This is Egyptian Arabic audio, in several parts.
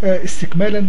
آه، استكمالا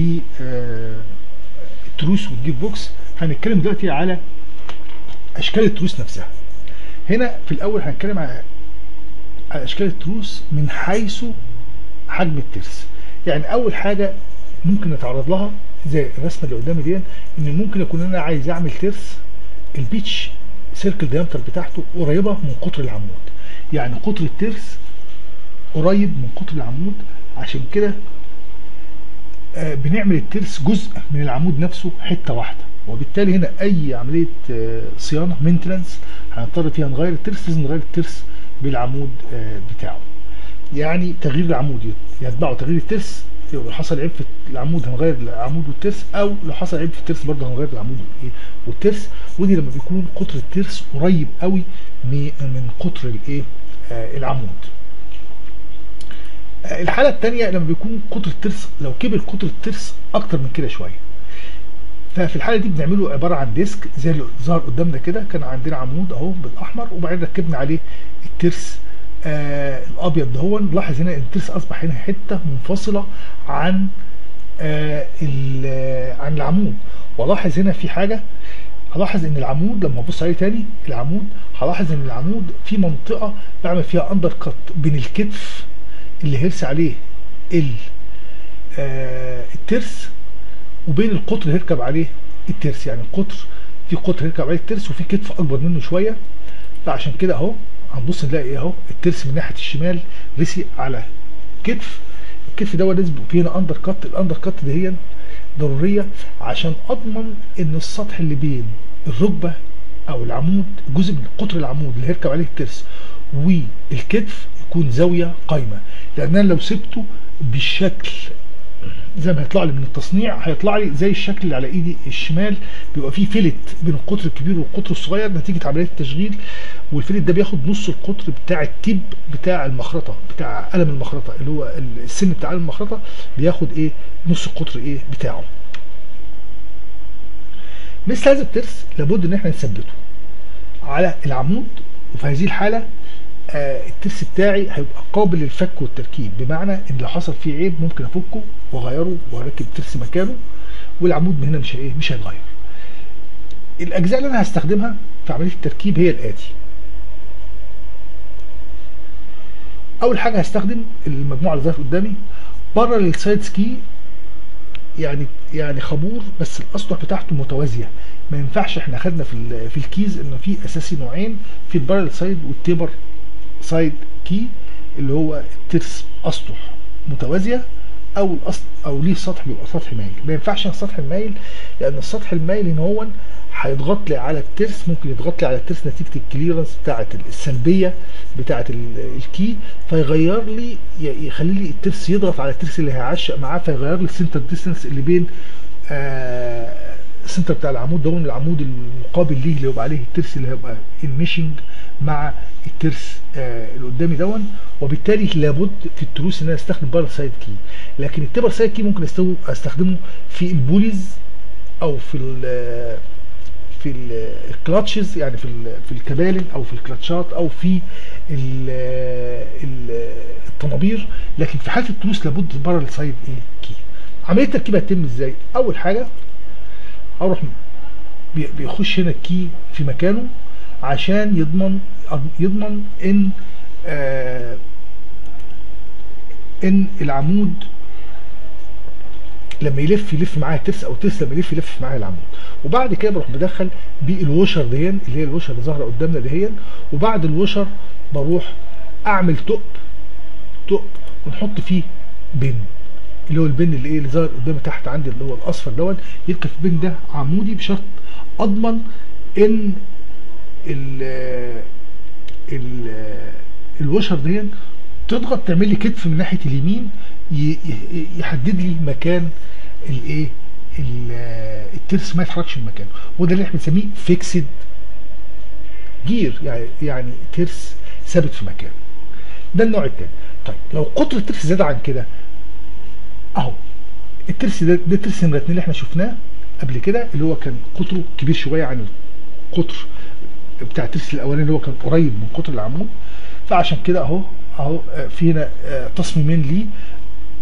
للتروس والجير بوكس هنتكلم دلوقتي على اشكال التروس نفسها هنا في الاول هنتكلم على على اشكال التروس من حيث حجم الترس يعني اول حاجه ممكن نتعرض لها زي الرسمه اللي قدامي دي ان ممكن يكون انا عايز اعمل ترس البيتش سيركل ديامتر بتاعته قريبه من قطر العمود يعني قطر الترس قريب من قطر العمود عشان كده آه، بنعمل الترس جزء من العمود نفسه حته واحده وبالتالي هنا اي عمليه آه، صيانه مينتنانس هنضطر فيها نغير الترس لازم نغير الترس بالعمود آه، بتاعه يعني تغيير العمود يتبعه تغيير الترس لو حصل عيب في العمود هنغير العمود والترس او لو حصل عيب في الترس برضه هنغير العمود والايه والترس ودي لما بيكون قطر الترس قريب قوي من من قطر الايه آه، العمود آه، الحاله الثانيه لما بيكون قطر الترس لو كبر قطر الترس اكتر من كده شويه ففي الحاله دي بنعمله عباره عن ديسك زي اللي ظهر قدامنا كده كان عندنا عمود اهو بالاحمر وبعدين ركبنا عليه الترس آه الابيض دهو نلاحظ هنا ان الترس اصبح هنا حته منفصله عن آه ال- آه، عن العمود والاحظ هنا في حاجه هلاحظ ان العمود لما ابص عليه تاني العمود هلاحظ ان العمود في منطقه بعمل فيها اندر كات بين الكتف اللي هيرسي عليه ال آه الترس وبين القطر اللي هيركب عليه الترس يعني القطر في قطر هيركب عليه الترس وفي كتف اكبر منه شويه فعشان كده اهو هنبص نلاقي ايه اهو الترس من ناحيه الشمال رسي على كتف الكتف ده لازم يبقى فيه هنا اندر كات الاندر كات دي هي ضروريه عشان اضمن ان السطح اللي بين الركبه او العمود جزء من قطر العمود اللي هيركب عليه الترس والكتف يكون زاويه قايمه لان انا لو سبته بالشكل زي ما هيطلع لي من التصنيع هيطلع لي زي الشكل اللي على ايدي الشمال بيبقى فيه فيلت بين القطر الكبير والقطر الصغير نتيجه عمليه التشغيل والفيلت ده بياخد نص القطر بتاع التيب بتاع المخرطه بتاع قلم المخرطه اللي هو السن بتاع قلم المخرطه بياخد ايه نص القطر ايه بتاعه مثل هذا الترس لابد ان احنا نثبته على العمود وفي هذه الحاله آه الترس بتاعي هيبقى قابل للفك والتركيب بمعنى ان لو حصل فيه عيب ممكن افكه واغيره واركب ترس مكانه والعمود من هنا مش ايه مش هيتغير الاجزاء اللي انا هستخدمها في عمليه التركيب هي الاتي اول حاجه هستخدم المجموعه اللي ظهرت قدامي بره للسايد سكي يعني يعني خابور بس الاسطح بتاعته متوازيه ما ينفعش احنا خدنا في ال- في الكيز انه في اساسي نوعين في البارل سايد والتيبر سايد كي اللي هو الترس اسطح متوازيه او الأسط او ليه سطح بيبقى سطح مايل ما ينفعش السطح المايل لان السطح المايل ان هو هيضغط لي على الترس ممكن يضغط لي على الترس نتيجه الكليرنس بتاعه السلبيه بتاعه ال- الكي فيغير لي ي- يخلي لي الترس يضغط على الترس اللي هيعشق معاه فيغير لي السنتر ديستنس اللي بين آه السنتر بتاع العمود ده العمود المقابل ليه اللي يبقى عليه الترس اللي هيبقى الميشنج مع الترس آه اللي قدامي دون وبالتالي لابد في التروس ان انا استخدم بار سايد كي لكن التبر سايد كي ممكن أستو- استخدمه في البوليز او في ال في ال- الكلاتشز يعني في ال- في الكبالن او في الكلاتشات او في ال- ال- الطنابير لكن في حاله التروس لابد بره السايد ايه كي عمليه التركيب هتتم ازاي اول حاجه اروح بي- بيخش هنا الكي في مكانه عشان يضمن يضمن ان آه ان العمود لما يلف يلف معاه الترس او الترس لما يلف يلف معاه العمود وبعد كده بروح مدخل بالوشر دهين اللي هي الوشر اللي ظاهره قدامنا دهين وبعد الوشر بروح اعمل تقب تقب ونحط فيه بن اللي هو البن اللي ايه اللي ظاهر قدامي تحت عندي اللي هو الاصفر دوت يركب في البن ده عمودي بشرط اضمن ان ال ال الوشر دي تضغط تعمل لي كتف من ناحيه اليمين ي- ي- يحدد لي مكان الايه ال- الترس ما يتحركش من مكانه وده اللي احنا بنسميه فيكسد جير يعني يعني ترس ثابت في مكانه ده النوع الثاني طيب لو قطر الترس زاد عن كده اهو الترس ده ده ترس نمره اتنين اللي احنا شفناه قبل كده اللي هو كان قطره كبير شويه عن القطر بتاع الترس الاولاني اللي هو كان قريب من قطر العمود فعشان كده اهو اهو آه، في هنا آه، تصميمين ليه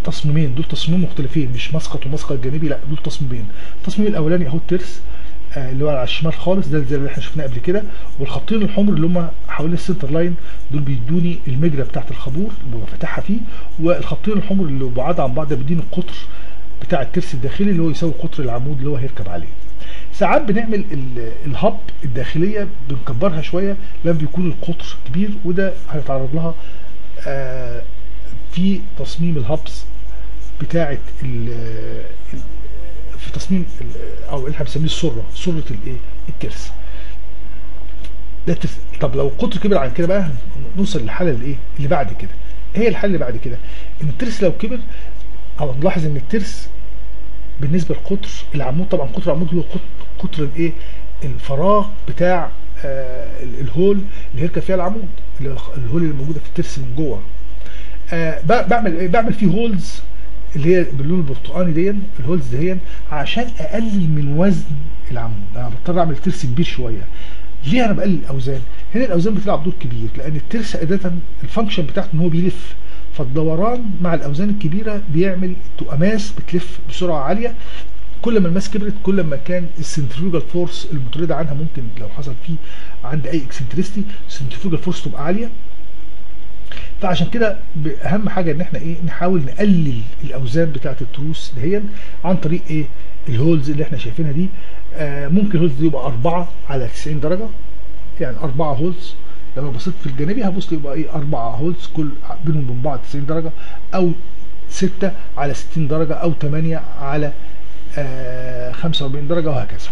تصميمين دول تصميمين مختلفين مش مسقط ومسقط جانبي لا دول تصميمين التصميم الاولاني اهو الترس آه، اللي هو على الشمال خالص ده زي اللي احنا شفناه قبل كده والخطين الحمر اللي هم حوالين السنتر لاين دول بيدوني المجرى بتاعت الخابور اللي ببقى فاتحها فيه والخطين الحمر اللي بعاد عن بعض ده بيديني القطر بتاع الترس الداخلي اللي هو يساوي قطر العمود اللي هو هيركب عليه ساعات بنعمل ال- الهب الداخليه بنكبرها شويه لما بيكون القطر كبير وده هنتعرض لها آه، في تصميم الهبس بتاعه ال- ال- في تصميم ال- او اللي احنا بنسميه السره سره الايه الترس ده الترس طب لو القطر كبر عن كده بقى نوصل للحاله الايه اللي بعد كده ايه هي الحاله اللي بعد كده ان الترس لو كبر او نلاحظ ان الترس بالنسبه لقطر العمود طبعا قطر العمود اللي هو قط- قطر الايه الفراغ بتاع آه ال- الهول اللي هيركب فيها العمود اللي هو الهول اللي موجوده في الترس من جوه آه ب- بعمل ايه بعمل فيه هولز اللي هي باللون البرتقاني دي الهولز دي عشان اقلل من وزن العمود انا بضطر اعمل ترس كبير شويه ليه انا بقلل الاوزان هنا الاوزان بتلعب دور كبير لان الترس عاده الفانكشن بتاعته ان هو بيلف فالدوران مع الاوزان الكبيره بيعمل تقماس بتلف بسرعه عاليه كل ما الماس كبرت كل ما كان السنتريفيوجال فورس المطرده عنها ممكن لو حصل فيه عند اي اكسنتريستي السنتريفيوجال فورس تبقى عاليه فعشان كده ب- اهم حاجه ان احنا ايه نحاول نقلل الاوزان بتاعه التروس دهيا عن طريق ايه الهولز اللي احنا شايفينها دي آه ممكن الهولز دي يبقى 4 على 90 درجه يعني 4 هولز لما بصيت في الجانبي هبص يبقى ايه 4 هولز كل بينهم وبين بعض 90 درجه او 6 على 60 درجه او 8 على آه 45 درجه وهكذا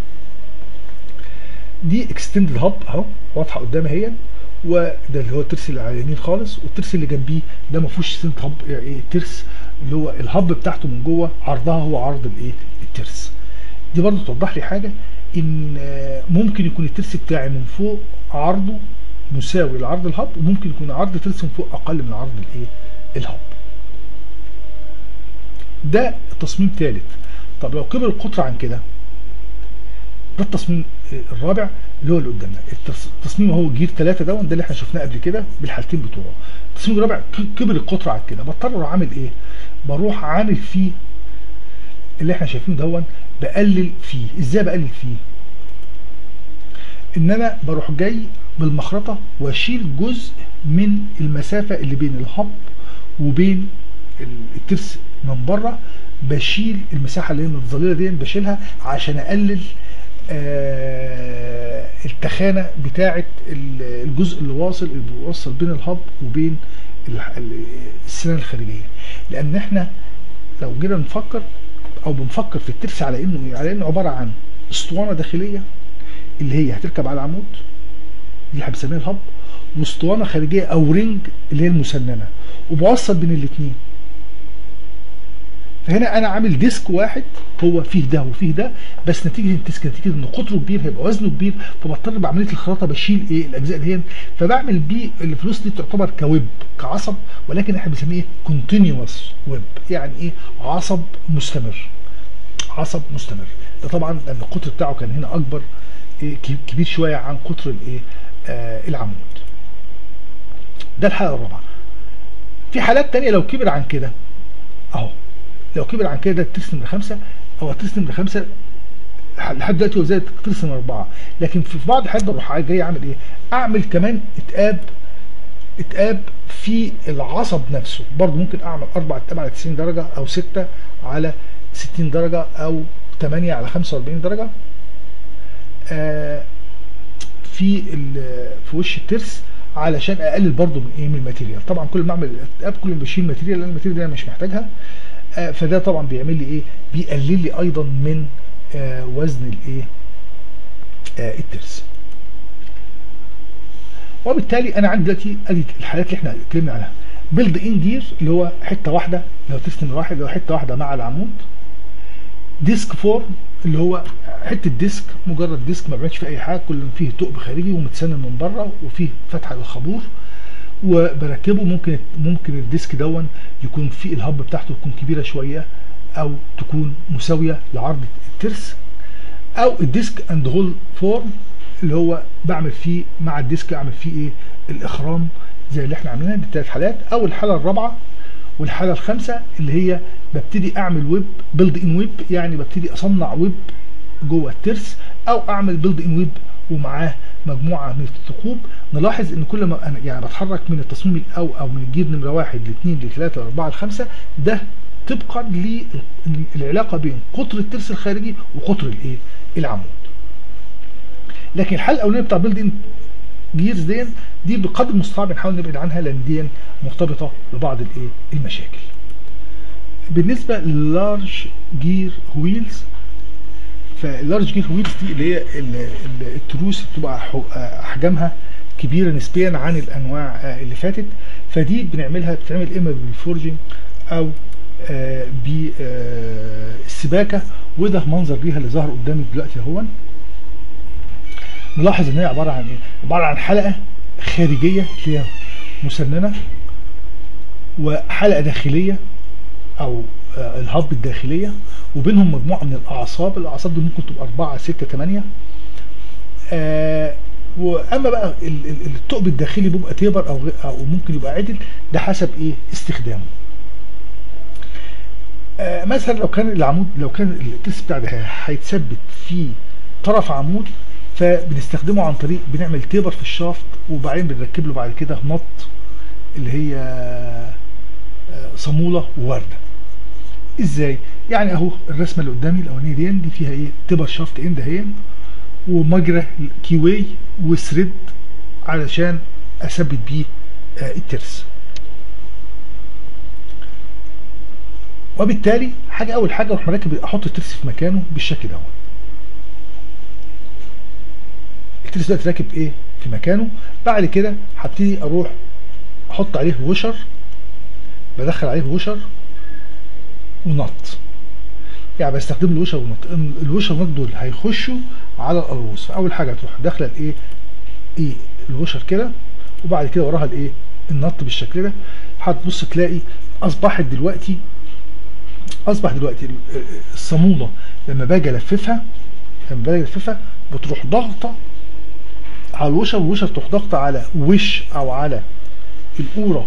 دي اكستندد هاب اهو واضحه قدامي اهي وده اللي هو الترس اللي على اليمين خالص والترس اللي جنبيه ده ما فيهوش سنت هاب يعني ايه الترس اللي هو الهب بتاعته من جوه عرضها هو عرض الايه الترس دي برضو توضح لي حاجه ان آه، ممكن يكون الترس بتاعي من فوق عرضه مساوي لعرض الهب وممكن يكون عرض الترس من فوق اقل من عرض الايه الهب ده تصميم ثالث طب لو كبر القطر عن كده ده التصميم الرابع اللي هو اللي قدامنا التص- التصميم هو جير ثلاثة ده ده اللي احنا شفناه قبل كده بالحالتين بتوعه التصميم الرابع ك- كبر القطر عن كده بضطر اروح عامل ايه بروح عامل فيه اللي احنا شايفينه دون بقلل فيه ازاي بقلل فيه ان انا بروح جاي بالمخرطه واشيل جزء من المسافه اللي بين الهب وبين ال- الترس من بره بشيل المساحه اللي هي المتظلله دي بشيلها عشان اقلل آه التخانه بتاعه ال- الجزء اللي واصل اللي بيوصل بين الهب وبين ال- ال- السنان الخارجيه لان احنا لو جينا نفكر او بنفكر في الترس على انه إيه؟ على انه عباره عن اسطوانه داخليه اللي هي هتركب على العمود دي احنا بنسميها الهب واسطوانه خارجيه او رينج اللي هي المسننه وبوصل بين الاثنين فهنا انا عامل ديسك واحد هو فيه ده وفيه ده بس نتيجه الديسك نتيجه ان قطره كبير هيبقى وزنه كبير فبضطر بعمليه الخراطه بشيل ايه الاجزاء دي فبعمل بيه الفلوس دي تعتبر كويب كعصب ولكن احنا بنسميه كونتينيوس ويب يعني ايه عصب مستمر عصب مستمر ده طبعا لان القطر بتاعه كان هنا اكبر إيه كي- كبير شويه عن قطر الايه آه العمود ده الحاله الرابعه في حالات تانية لو كبر عن كده اهو لو كبر عن كده ده الترس نمرة خمسة او الترس نمرة خمسة لحد دلوقتي هو زي الترس نمرة أربعة لكن في بعض الحالات بروح جاي أعمل إيه؟ أعمل كمان اتقاب اتقاب في العصب نفسه برضه ممكن أعمل أربع اتقاب على 90 درجة أو ستة على 60 درجة أو 8 على 45 درجة آه في ال- في وش الترس علشان اقلل برضو من ايه من الماتيريال طبعا كل ما اعمل اب كل ما بشيل ماتيريال لان الماتيريال دي انا مش محتاجها آه فده طبعا بيعمل لي ايه بيقلل لي ايضا من آه وزن الايه آه الترس وبالتالي انا عندي دلوقتي ادي الحالات اللي احنا اتكلمنا عنها بيلد ان جير اللي هو حته واحده لو ترس نمره واحد اللي هو حته واحده مع العمود ديسك فورم اللي هو حته ديسك مجرد ديسك ما بيعملش فيه اي حاجه كل فيه ثقب خارجي ومتسنن من بره وفيه فتحه للخابور وبركبه ممكن ممكن الديسك دون يكون فيه الهب بتاعته تكون كبيره شويه او تكون مساويه لعرض الترس او الديسك اند هول فورم اللي هو بعمل فيه مع الديسك اعمل فيه ايه الاخرام زي اللي احنا عاملينها دي ثلاث حالات او الحاله الرابعه والحاله الخامسه اللي هي ببتدي اعمل ويب بيلد ان ويب يعني ببتدي اصنع ويب جوه الترس او اعمل بيلد ان ويب ومعاه مجموعه من الثقوب نلاحظ ان كل ما انا يعني بتحرك من التصميم او او من الجير نمره واحد لاثنين لثلاثه لاربعه لخمسه ده طبقا للعلاقه بين قطر الترس الخارجي وقطر الايه؟ العمود. لكن الحل الاولاني بتاع بيلد ان جيرز دي دي بقدر المستطاع بنحاول نبعد عنها لان دي مرتبطه ببعض الايه؟ المشاكل. بالنسبه للارج جير ويلز فاللارج جير ويلز دي اللي هي التروس بتبقى احجامها كبيره نسبيا عن الانواع اللي فاتت فدي بنعملها بتتعمل اما بالفورجنج او بالسباكه وده منظر ليها اللي ظهر قدامي دلوقتي اهو نلاحظ ان هي عباره عن ايه؟ عباره عن حلقه خارجيه اللي هي مسننه وحلقه داخليه او الهب الداخليه وبينهم مجموعه من الاعصاب الاعصاب دي ممكن تبقى 4 6 8 آه واما بقى الثقب الداخلي بيبقى تيبر او او ممكن يبقى عدل ده حسب ايه استخدامه آه مثلا لو كان العمود لو كان التست بتاع ده هيتثبت في طرف عمود فبنستخدمه عن طريق بنعمل تيبر في الشافت وبعدين بنركب له بعد كده نط اللي هي آه صاموله وورده ازاي يعني اهو الرسمه اللي قدامي الاولانيه دي دي فيها ايه تبر شافت اند اهي ومجرى كيواي وثريد علشان اثبت بيه آه الترس وبالتالي حاجه اول حاجه اروح مركب احط الترس في مكانه بالشكل دوت الترس ده راكب ايه في مكانه بعد كده هبتدي اروح احط عليه وشر بدخل عليه وشر ونط يعني بستخدم الوشر ونط الوشر ونط دول هيخشوا على القروص فاول حاجه تروح داخله الايه ايه الوشر كده وبعد كده وراها الايه النط بالشكل ده هتبص تلاقي اصبحت دلوقتي اصبح دلوقتي الصاموله لما باجي الففها لما باجي الففها بتروح ضاغطه على الوشر والوشر تروح ضاغطه على وش او على القوره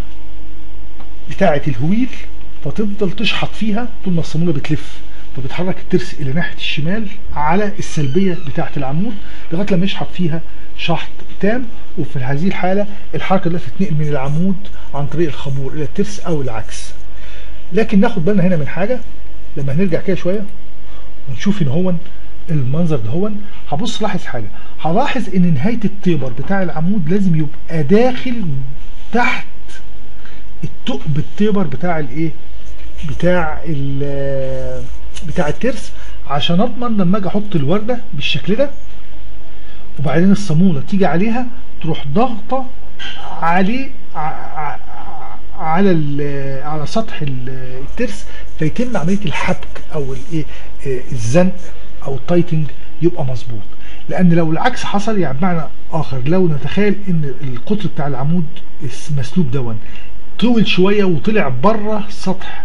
بتاعه الهويل فتفضل تشحط فيها طول ما الصاموله بتلف فبتحرك الترس الى ناحيه الشمال على السلبيه بتاعه العمود لغايه لما يشحط فيها شحط تام وفي هذه الحاله الحركه دي تتنقل من العمود عن طريق الخمور الى الترس او العكس لكن ناخد بالنا هنا من حاجه لما هنرجع كده شويه ونشوف ان هو المنظر ده هو هبص لاحظ حاجه هلاحظ ان نهايه التيبر بتاع العمود لازم يبقى داخل تحت الثقب التيبر بتاع الايه بتاع ال بتاع الترس عشان اضمن لما اجي احط الورده بالشكل ده وبعدين الصاموله تيجي عليها تروح ضاغطه عليه على على سطح الترس فيتم عمليه الحبك او الايه الزنق او التايتنج يبقى مظبوط لان لو العكس حصل يعني بمعنى اخر لو نتخيل ان القطر بتاع العمود المسلوب دون طول شويه وطلع بره سطح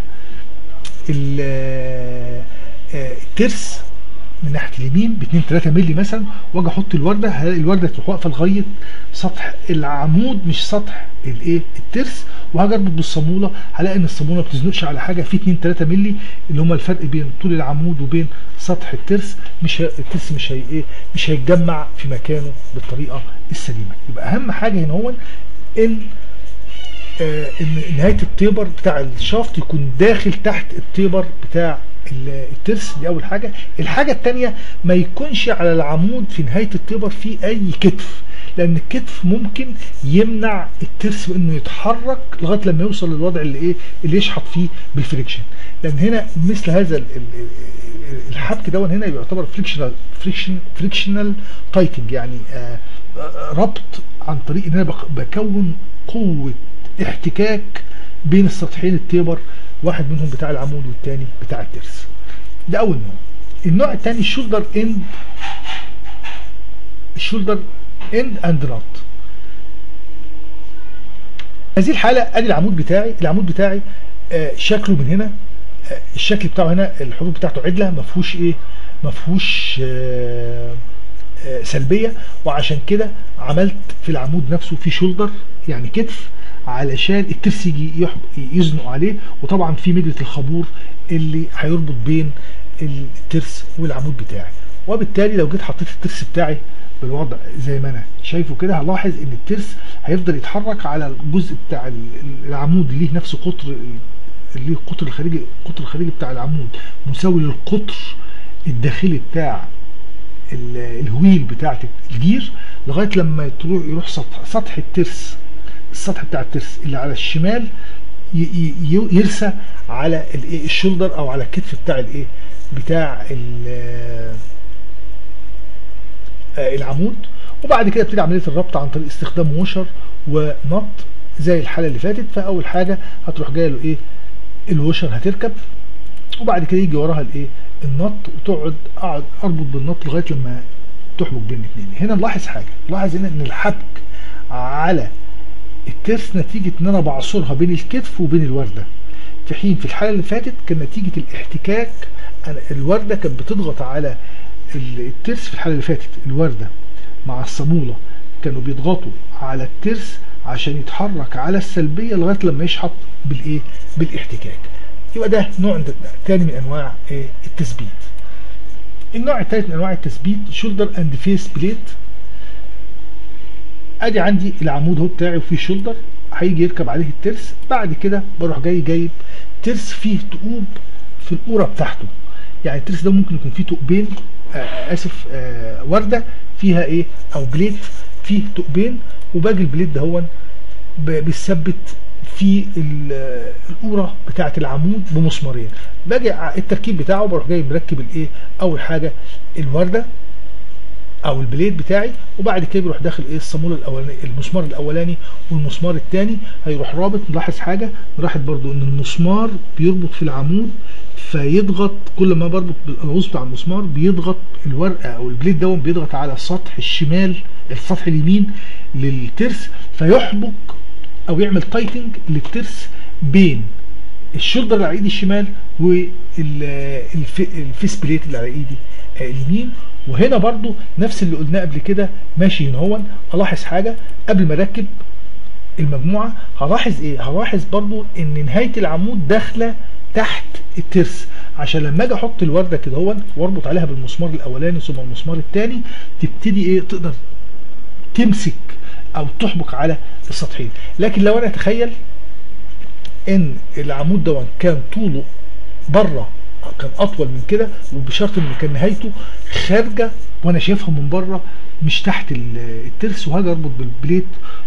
الترس من ناحيه اليمين ب 2 3 مللي مثلا واجي احط الورده هلاقي الورده تروح واقفه لغايه سطح العمود مش سطح الايه الترس وهاجي اربط بالصاموله هلاقي ان الصاموله ما بتزنقش على حاجه في 2 3 مللي اللي هم الفرق بين طول العمود وبين سطح الترس مش ه... الترس مش هي ايه مش هيتجمع في مكانه بالطريقه السليمه يبقى اهم حاجه هنا هو ان آه ان نهايه التيبر بتاع الشافت يكون داخل تحت التيبر بتاع الترس دي اول حاجه الحاجه الثانيه ما يكونش على العمود في نهايه التيبر في اي كتف لان الكتف ممكن يمنع الترس انه يتحرك لغايه لما يوصل للوضع اللي ايه اللي يشحط فيه بالفريكشن لان هنا مثل هذا الحبك ده هنا يعتبر فريكشنال فريكشن فريكشنال تايتنج يعني آه ربط عن طريق ان انا بكون قوه احتكاك بين السطحين التيبر واحد منهم بتاع العمود والتاني بتاع الترس ده اول نوع النوع الثاني الشولدر اند الشولدر اند اند نوت هذه الحاله ادي العمود بتاعي العمود بتاعي آه شكله من هنا آه الشكل بتاعه هنا الحروف بتاعته عدله ما فيهوش ايه ما فيهوش آه سلبيه وعشان كده عملت في العمود نفسه في شولدر يعني كتف علشان الترس يجي يحب- يزنق عليه وطبعا في مجرة الخابور اللي هيربط بين الترس والعمود بتاعي وبالتالي لو جيت حطيت الترس بتاعي بالوضع زي ما انا شايفه كده هلاحظ ان الترس هيفضل يتحرك على الجزء بتاع ال- العمود اللي ليه نفس قطر اللي ليه القطر الخارجي القطر الخارجي بتاع العمود مساوي للقطر الداخلي بتاع ال- الهويل بتاعت الجير لغايه لما تروح يروح سطح سطح الترس السطح بتاع الترس اللي على الشمال ي- ي- يرسى على الايه الشولدر او على الكتف بتاع الايه بتاع ال- آه، العمود وبعد كده بتبتدي عمليه الربط عن طريق استخدام وشر ونط زي الحاله اللي فاتت فاول حاجه هتروح جايه له ايه الوشر هتركب وبعد كده يجي وراها الايه النط وتقعد اقعد اربط بالنط لغايه لما تحبك بين الاثنين هنا نلاحظ حاجه نلاحظ هنا ان الحبك على الترس نتيجه ان انا بعصرها بين الكتف وبين الورده في حين في الحاله اللي فاتت كان نتيجه الاحتكاك أنا- الورده كانت بتضغط على ال- الترس في الحاله اللي فاتت الورده مع الصاموله كانوا بيضغطوا على الترس عشان يتحرك على السلبيه لغايه لما يشحط بالايه بالاحتكاك يبقى ده نوع تاني من انواع إيه؟ التثبيت النوع الثالث من انواع التثبيت شولدر اند فيس بليت ادي عندي العمود اهو بتاعي وفيه شولدر هيجي يركب عليه الترس بعد كده بروح جاي جايب ترس فيه ثقوب في القوره بتاعته يعني الترس ده ممكن يكون فيه ثقبين آه اسف آه ورده فيها ايه او بليت فيه ثقبين وباقي البليت ده هو ب- بيثبت في ال- القوره بتاعه العمود بمسمارين باجي ع- التركيب بتاعه بروح جاي مركب الايه اول حاجه الورده او البليد بتاعي وبعد كده بيروح داخل ايه الصاموله الاولاني المسمار الاولاني والمسمار الثاني هيروح رابط نلاحظ حاجه نلاحظ برضو ان المسمار بيربط في العمود فيضغط كل ما بربط بالقوس بتاع المسمار بيضغط الورقه او البليد ده بيضغط على السطح الشمال السطح اليمين للترس فيحبك او يعمل تايتنج للترس بين الشولدر اللي على ايدي الشمال والفيس بليت اللي على ايدي آه، اليمين وهنا برضو نفس اللي قلناه قبل كده ماشي هنا هون الاحظ حاجه قبل ما اركب المجموعه هلاحظ ايه هلاحظ برضو ان نهايه العمود داخله تحت الترس عشان لما اجي احط الورده كده هون واربط عليها بالمسمار الاولاني ثم المسمار الثاني تبتدي ايه تقدر تمسك او تحبك على السطحين لكن لو انا اتخيل ان العمود ده كان طوله بره كان اطول من كده وبشرط ان كان نهايته خارجه وانا شايفها من بره مش تحت ال- الترس وهاجي اربط بالبليت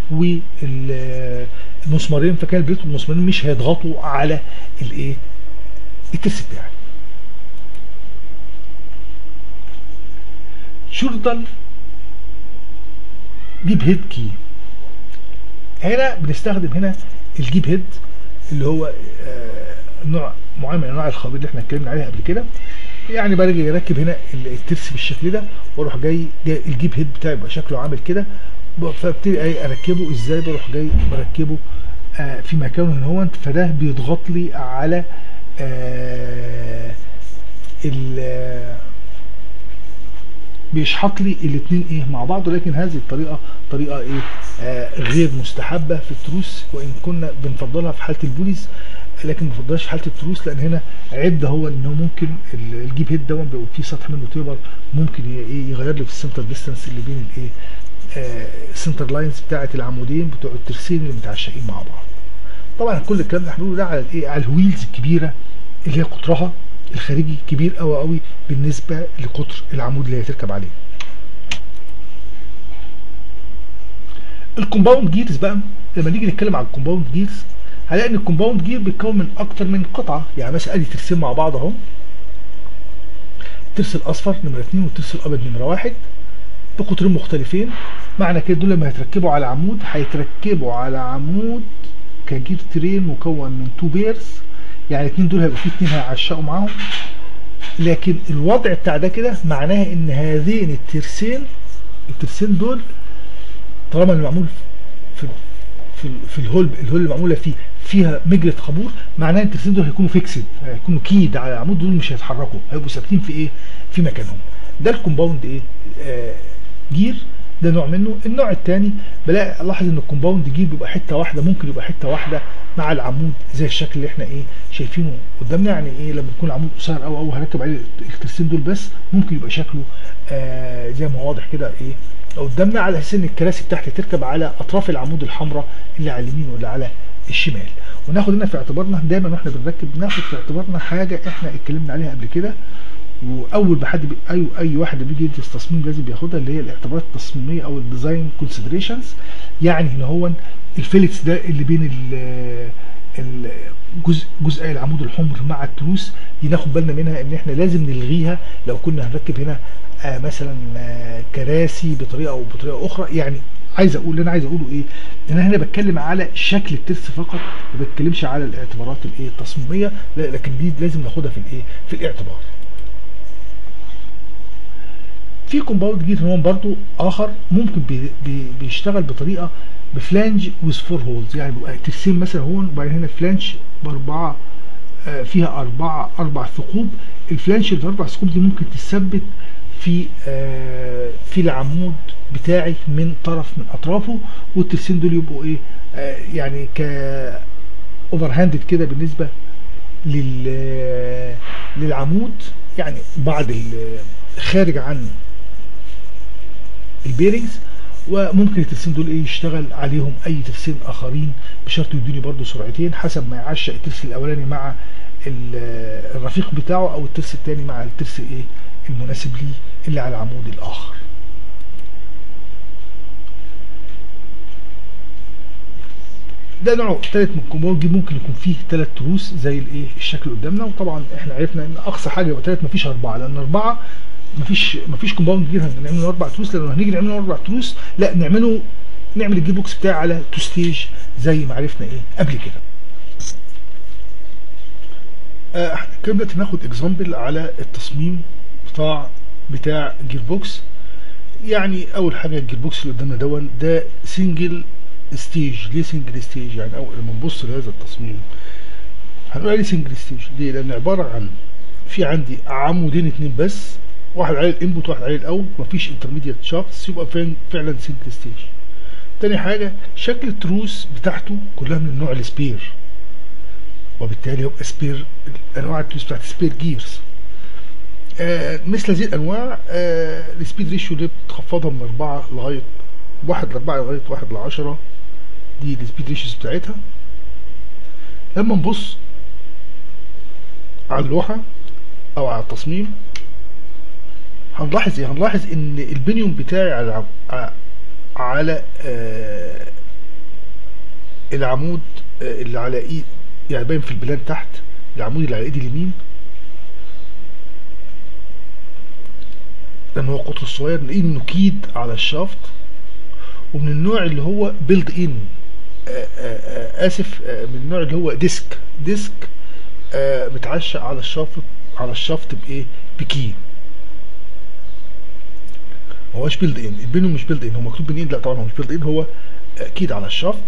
والمسمارين فكان البليت والمسمارين مش هيضغطوا على الايه الترس بتاعي شوردل جيب هيد كي هنا بنستخدم هنا الجيب هيد اللي هو آه، نوع معين من انواع الخابير اللي احنا اتكلمنا عليها قبل كده يعني باجي اركب هنا ال- الترس بالشكل ده واروح جاي, جاي الجيب هيد بتاعي يبقى شكله عامل كده ب- فابتدي ايه اركبه ازاي بروح جاي بركبه آه في مكانه هنا هو فده بيضغط لي على آه ال بيشحط لي الاثنين ايه مع بعض ولكن هذه الطريقه طريقه ايه آه غير مستحبه في التروس وان كنا بنفضلها في حاله البوليس لكن ما بنفضلهاش في حاله التروس لان هنا عيب ده هو ان هو ممكن ال- الجيب هيد ده بيبقى فيه سطح منه تيبر ممكن ي- ايه يغير لي في السنتر ديستانس اللي بين الايه آه السنتر لاينز بتاعه العمودين بتوع الترسين اللي متعشقين مع بعض طبعا كل الكلام اللي احنا بنقوله ده على الايه على الويلز الكبيره اللي هي قطرها الخارجي كبير قوي قوي بالنسبه لقطر العمود اللي هتركب عليه الكومباوند جيرز بقى لما نيجي نتكلم عن الكومباوند جيرز هنلاقي ان الكومباوند جير بيتكون من اكتر من قطعه يعني مثلا ادي ترسين مع بعض اهو الترس الاصفر نمره 2 والترس الابيض نمره 1 بقطرين مختلفين معنى كده دول لما هيتركبوا على عمود هيتركبوا على عمود كجير ترين مكون من تو بيرز يعني الاثنين دول هيبقوا فيه اثنين هيعشقوا معاهم لكن الوضع بتاع ده كده معناه ان هذين الترسين الترسين دول طالما اللي معمول في في في الهول الهول اللي معموله فيه فيها مجرة خابور معناه ان الترسين دول هيكونوا فيكسد هيكونوا كيد على العمود دول مش هيتحركوا هيبقوا ثابتين في ايه في مكانهم ده الكومباوند ايه آه جير ده نوع منه النوع الثاني بلاقي الاحظ ان الكومباوند جير بيبقى حته واحده ممكن يبقى حته واحده مع العمود زي الشكل اللي احنا ايه شايفينه قدامنا يعني ايه لما يكون العمود قصير او او هركب عليه الترسين دول بس ممكن يبقى شكله آه زي ما واضح كده ايه قدامنا على اساس ان الكراسي بتاعتي تركب على اطراف العمود الحمراء اللي على اليمين واللي على الشمال وناخد هنا في اعتبارنا دايما واحنا بنركب ناخد في اعتبارنا حاجه احنا اتكلمنا عليها قبل كده واول ما حد بي اي اي واحد بيجي يدرس تصميم لازم بياخدها اللي هي الاعتبارات التصميميه او الديزاين كونسيدريشنز يعني ان هو الفيلتس ده اللي بين الجزء جزء العمود الحمر مع التروس دي ناخد بالنا منها ان احنا لازم نلغيها لو كنا هنركب هنا آه مثلا آه كراسي بطريقه او بطريقه اخرى يعني عايز اقول اللي انا عايز اقوله ايه ان انا هنا بتكلم على شكل الترس فقط ما بتكلمش على الاعتبارات الايه التصميميه لكن دي لازم ناخدها في الايه في الاعتبار في كومباوند جيت هون برضو اخر ممكن بي بي بيشتغل بطريقه بفلانج ويز فور هولز يعني بيبقى ترسيم مثلا هون وبعدين هنا فلانج باربعه آه فيها اربعه اربع ثقوب الفلانش اللي اربع ثقوب دي ممكن تثبت في آه في العمود بتاعي من طرف من اطرافه والترسين دول يبقوا ايه آه يعني ك اوفر هاندد كده بالنسبه لل للعمود يعني بعض خارج عن البيرنجز وممكن الترسين دول ايه يشتغل عليهم اي ترسين اخرين بشرط يدوني برضو سرعتين حسب ما يعشق الترس الاولاني مع الرفيق بتاعه او الترس الثاني مع الترس ايه المناسب ليه اللي على العمود الاخر ده نوع ثالث من الكومباوند ممكن يكون فيه ثلاث تروس زي الايه الشكل قدامنا وطبعا احنا عرفنا ان اقصى حاجه يبقى ثلاث مفيش اربعه لان اربعه مفيش مفيش كومباوند جير هنعمله اربع تروس لان هنيجي نعمله اربع تروس لا نعمله نعمل الجير بوكس بتاعي على تو ستيج زي ما عرفنا ايه قبل كده آه كده دلوقتي ناخد اكزامبل على التصميم بتاع بتاع جير بوكس يعني اول حاجه الجير بوكس اللي قدامنا دون ده سنجل ستيج ليه سنجل ستيج يعني اول لما نبص لهذا التصميم هنقول عليه سنجل ستيج ليه لان عباره عن في عندي عمودين اتنين بس واحد عليه الانبوت واحد عليه الاوت مفيش انترميديت شافts يبقى فعلا سنجل ستيج تاني حاجه شكل التروس بتاعته كلها من النوع السبير وبالتالي يبقى سبير انواع التروس بتاعت سبير جيرز آه مثل هذه الانواع آه السبيد ريشيو اللي بتخفضها من 4 لغايه 1 ل 4 لغايه 1 ل 10 دي السبيد ريشيوز بتاعتها لما نبص على اللوحه او على التصميم هنلاحظ ايه هنلاحظ ان البنيوم بتاعي على على آه العمود آه اللي على ايد يعني باين في البلان تحت العمود اللي على ايدي اليمين لان هو قطر صغير نلاقيه انه كيد على الشافت ومن النوع اللي هو بيلد ان اسف آه من النوع اللي هو ديسك ديسك متعشق على الشافت على الشافت بايه بكي ما هوش بيلد ان البينو مش بيلد ان هو مكتوب بين لا طبعا هو مش بيلد ان هو اكيد على الشافت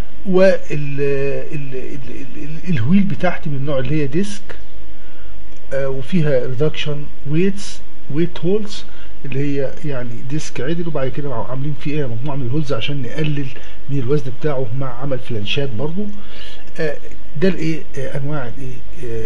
والهويل بتاعتي من النوع اللي هي ديسك وفيها ريدكشن ويتس ويت هولز اللي هي يعني ديسك عدل وبعد كده عاملين فيه ايه مجموعه من الهولز عشان نقلل من الوزن بتاعه مع عمل فلانشات برضو ده الايه انواع الايه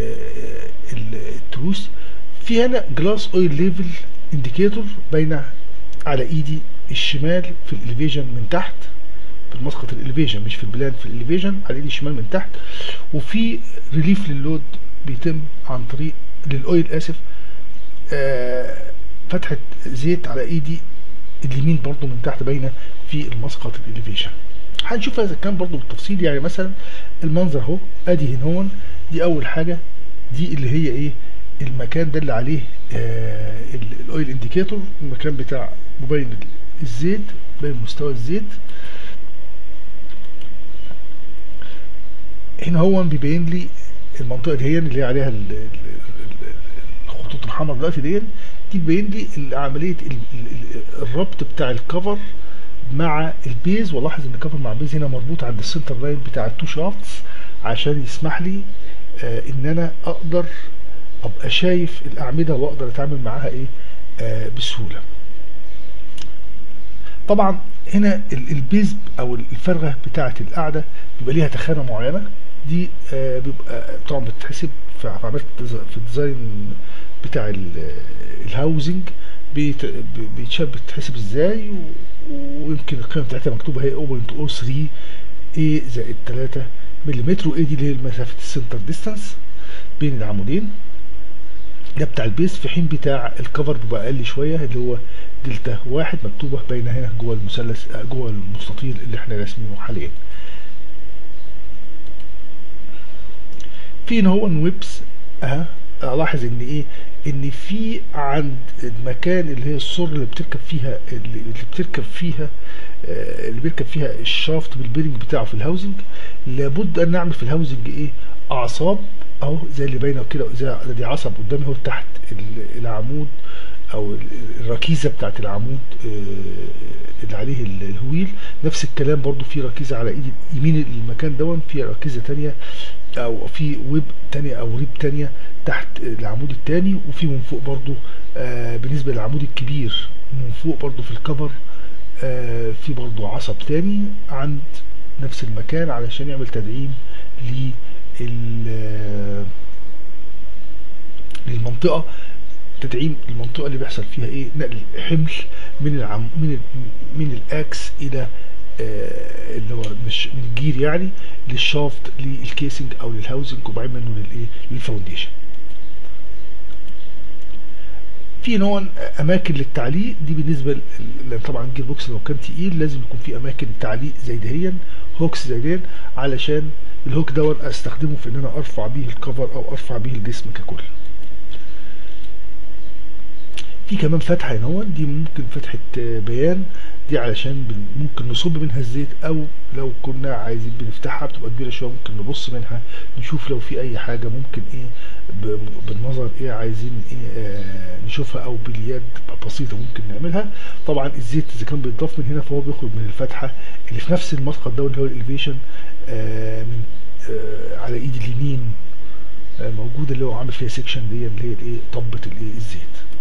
التروس في هنا جلاس اويل ليفل انديكيتور باينه على ايدي الشمال في الاليفيجن من تحت في مسقط الاليفيجن مش في البلان في الاليفيجن على ايدي الشمال من تحت وفي ريليف لللود بيتم عن طريق للاويل اسف آه فتحه زيت على ايدي اليمين برضو من تحت باينه في المسقط الاليفيشن هنشوف هذا الكلام برضو بالتفصيل يعني مثلا المنظر اهو ادي هنا هون دي اول حاجه دي اللي هي ايه المكان ده اللي عليه آه الاويل انديكيتور المكان بتاع مبين الزيت باين مستوى الزيت هنا هو بيبين لي المنطقه دي اللي هي عليها الخطوط الحمراء دلوقتي دي دي بيبين لي عمليه الربط بتاع الكفر مع البيز والاحظ ان الكفر مع البيز هنا مربوط عند السنتر لاين بتاع التو شافتس عشان يسمح لي آه ان انا اقدر ابقى شايف الاعمده واقدر اتعامل معاها ايه آه بسهوله طبعا هنا ال- البيز او الفرغه بتاعه القاعده بيبقى ليها تخانه معينه دي آه، بيبقى طبعا بتتحسب في في عمليه الديزا- في الديزاين بتاع ال- الهاوزنج بيت- ب- بيتشاف بتتحسب ازاي و- ويمكن القيمه بتاعتها مكتوبه هي 0.03 A زائد 3 ملم واي دي اللي هي مسافه السنتر ديستانس بين العمودين ده بتاع البيز في حين بتاع الكفر بيبقى اقل شويه اللي هو دلتا واحد مكتوبه باينه هنا جوه المثلث آه، جوه المستطيل اللي احنا راسمينه حاليا في ان هو ويبس اها الاحظ ان ايه ان في عند المكان اللي هي السر اللي بتركب فيها اللي اللي بتركب فيها آه، اللي بيركب فيها الشافت بالبيرنج بتاعه في الهاوزنج لابد ان نعمل في الهاوزنج ايه اعصاب اهو زي اللي باينه كده زي دي عصب قدامي اهو تحت ال- العمود او ال- الركيزه بتاعت العمود آه، اللي عليه ال- الهويل نفس الكلام برضو في ركيزه على ايد يمين المكان دون في ركيزه تانية او في ويب تانية او ريب تانية تحت العمود التاني وفي من فوق برضو آه بالنسبه للعمود الكبير من فوق برضو في الكفر آه في برضو عصب تاني عند نفس المكان علشان يعمل تدعيم لل للمنطقه تدعيم المنطقه اللي بيحصل فيها ايه نقل حمل من العم من ال- من الاكس الى آه، اللي هو مش من الجير يعني للشافت للكيسنج او للهاوزنج وبعدين منه للايه للفاونديشن في نوع اماكن للتعليق دي بالنسبه ل- لان طبعا الجير بوكس لو كان تقيل لازم يكون في اماكن تعليق زي دهيا هوكس زي دهيا علشان الهوك دون استخدمه في ان انا ارفع بيه الكفر او ارفع بيه الجسم ككل في كمان فتحه هنا هون، دي ممكن فتحه آه، بيان دي علشان بن- ممكن نصب منها الزيت او لو كنا عايزين بنفتحها بتبقى كبيره شويه ممكن نبص منها نشوف لو في اي حاجه ممكن ايه ب- بالنظر ايه عايزين ايه آه نشوفها او باليد بسيطه ممكن نعملها طبعا الزيت اذا كان بيتضاف من هنا فهو بيخرج من الفتحه اللي في نفس المسقط ده اللي هو الاليفيشن آه من آه على ايد اليمين آه موجوده اللي هو عامل فيها سيكشن دي اللي هي الايه طبه الايه الزيت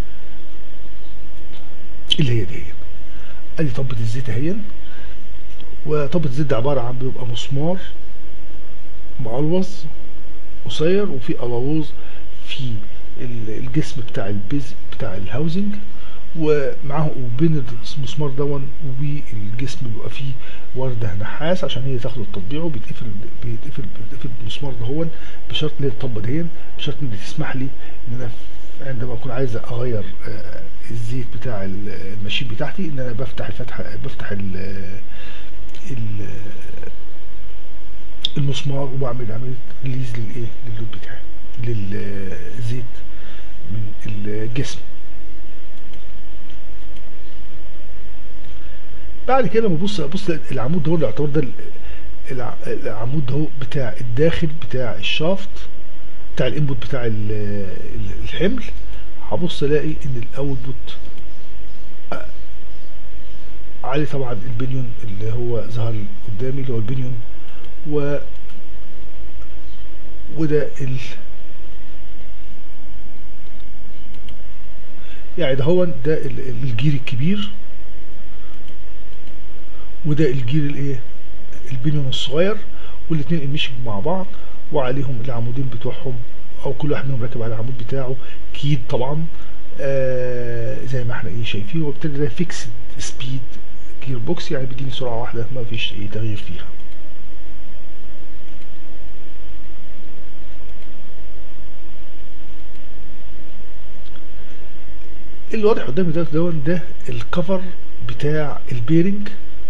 اللي هي دي ادي طبة الزيت اهي وطبة الزيت ده عبارة عن بيبقى مسمار معلوظ قصير وفي قلاووظ في ال- الجسم بتاع البيز بتاع الهاوزنج ومعاه وبين المسمار دون والجسم بيبقى فيه ورده نحاس عشان هي تاخد التطبيع وبيتقفل بيتقفل بيتقفل المسمار دهون بشرط ان هي الطبه دهين بشرط ان تسمح لي ان انا ف- عندما اكون عايز اغير آه، الزيت بتاع ال- الماشين بتاعتي ان انا بفتح الفتحه بفتح ال ال المسمار وبعمل عمليه ريليز للايه للود بتاعي للزيت من الجسم بعد كده لما ببص ابص العمود ده هو اللي يعتبر ده ال- الع- العمود ده هو بتاع الداخل بتاع الشافت بتاع الانبوت بتاع ال- ال- الحمل هبص الاقي ان الاوتبوت عليه طبعا البنيون اللي هو ظهر قدامي اللي هو البنيون و وده ال يعني ده هو ده ال- الجير الكبير وده الجير الايه البنيون الصغير والاتنين انمشوا مع بعض وعليهم العمودين بتوعهم او كل واحد منهم راكب على العمود بتاعه كيد طبعا آه زي ما احنا ايه شايفين وبالتالي ده فيكسد سبيد جير بوكس يعني بيديني سرعه واحده ما فيش ايه تغيير فيها اللي واضح قدامي ده دون ده الكفر بتاع البيرنج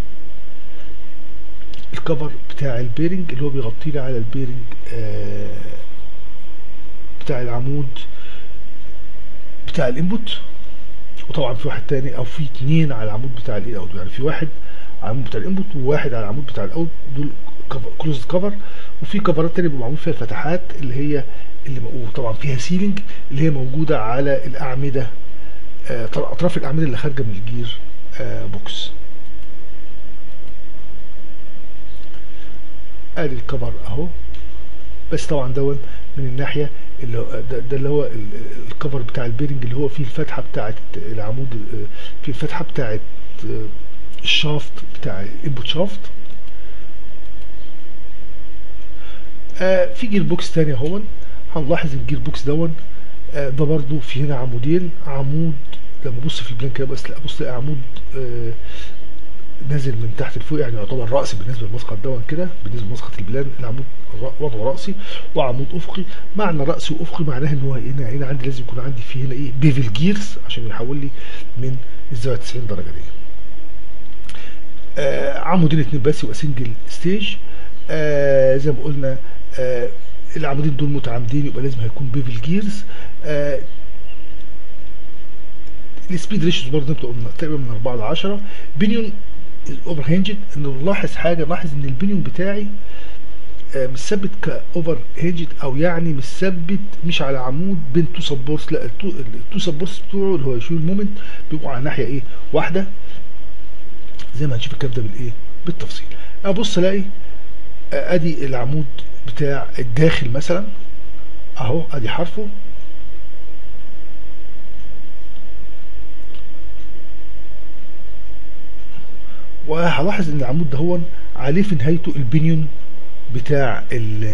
الكفر بتاع البيرنج اللي هو بيغطي لي على البيرنج آه بتاع العمود بتاع الانبوت وطبعا في واحد تاني او في اتنين على العمود بتاع الايه اوت يعني في واحد على العمود بتاع الانبوت وواحد على العمود بتاع الاوت دول كلوز كفر وفي كفرات تانية بيبقى معمول فيها الفتحات اللي هي اللي وطبعا فيها سيلينج اللي هي موجوده على الاعمده آه، اطراف الاعمده اللي خارجه من الجير آه، بوكس ادي الكفر اهو بس طبعا دون من الناحيه اللي هو ده, ده اللي هو ال- الكفر بتاع البيرنج اللي هو فيه الفتحه بتاعه العمود آه، فيه الفتحه بتاعه آه، الشافت بتاع الانبوت شافت آه في جير بوكس تاني اهون هنلاحظ الجير بوكس دون آه ده برضو في هنا عمودين عمود لما ابص في البلان كده بس لا ابص الاقي عمود آه نازل من تحت لفوق يعني يعتبر راسي بالنسبه للمسقط دون كده بالنسبه لمسقط البلان العمود وضعه راسي وعمود افقي معنى راسي وافقي معناها ان هو هنا هنا عندي لازم يكون عندي في هنا ايه بيفل جيرز عشان يحول لي من الزاويه 90 درجه دي آه عمودين اتنين بس يبقى سنجل ستيج آه زي ما قلنا آه العمودين دول متعامدين يبقى لازم هيكون بيفل جيرز آه السبيد ريشيوز برضه بتبقى تقريبا من 4 ل 10 بنيون اوفر هنجد انه نلاحظ حاجه نلاحظ ان البنيون بتاعي آه مش ثابت كاوفر هنجد او يعني مش ثابت مش على عمود بين تو سبورتس لا التو, التو سبورتس بتوعه اللي هو يشيل المومنت بيبقوا على ناحيه ايه واحده زي ما هنشوف الكلام ده بالايه بالتفصيل ابص الاقي آه ادي العمود بتاع الداخل مثلا اهو ادي حرفه وهلاحظ ان العمود ده هو عليه في نهايته البنيون بتاع ال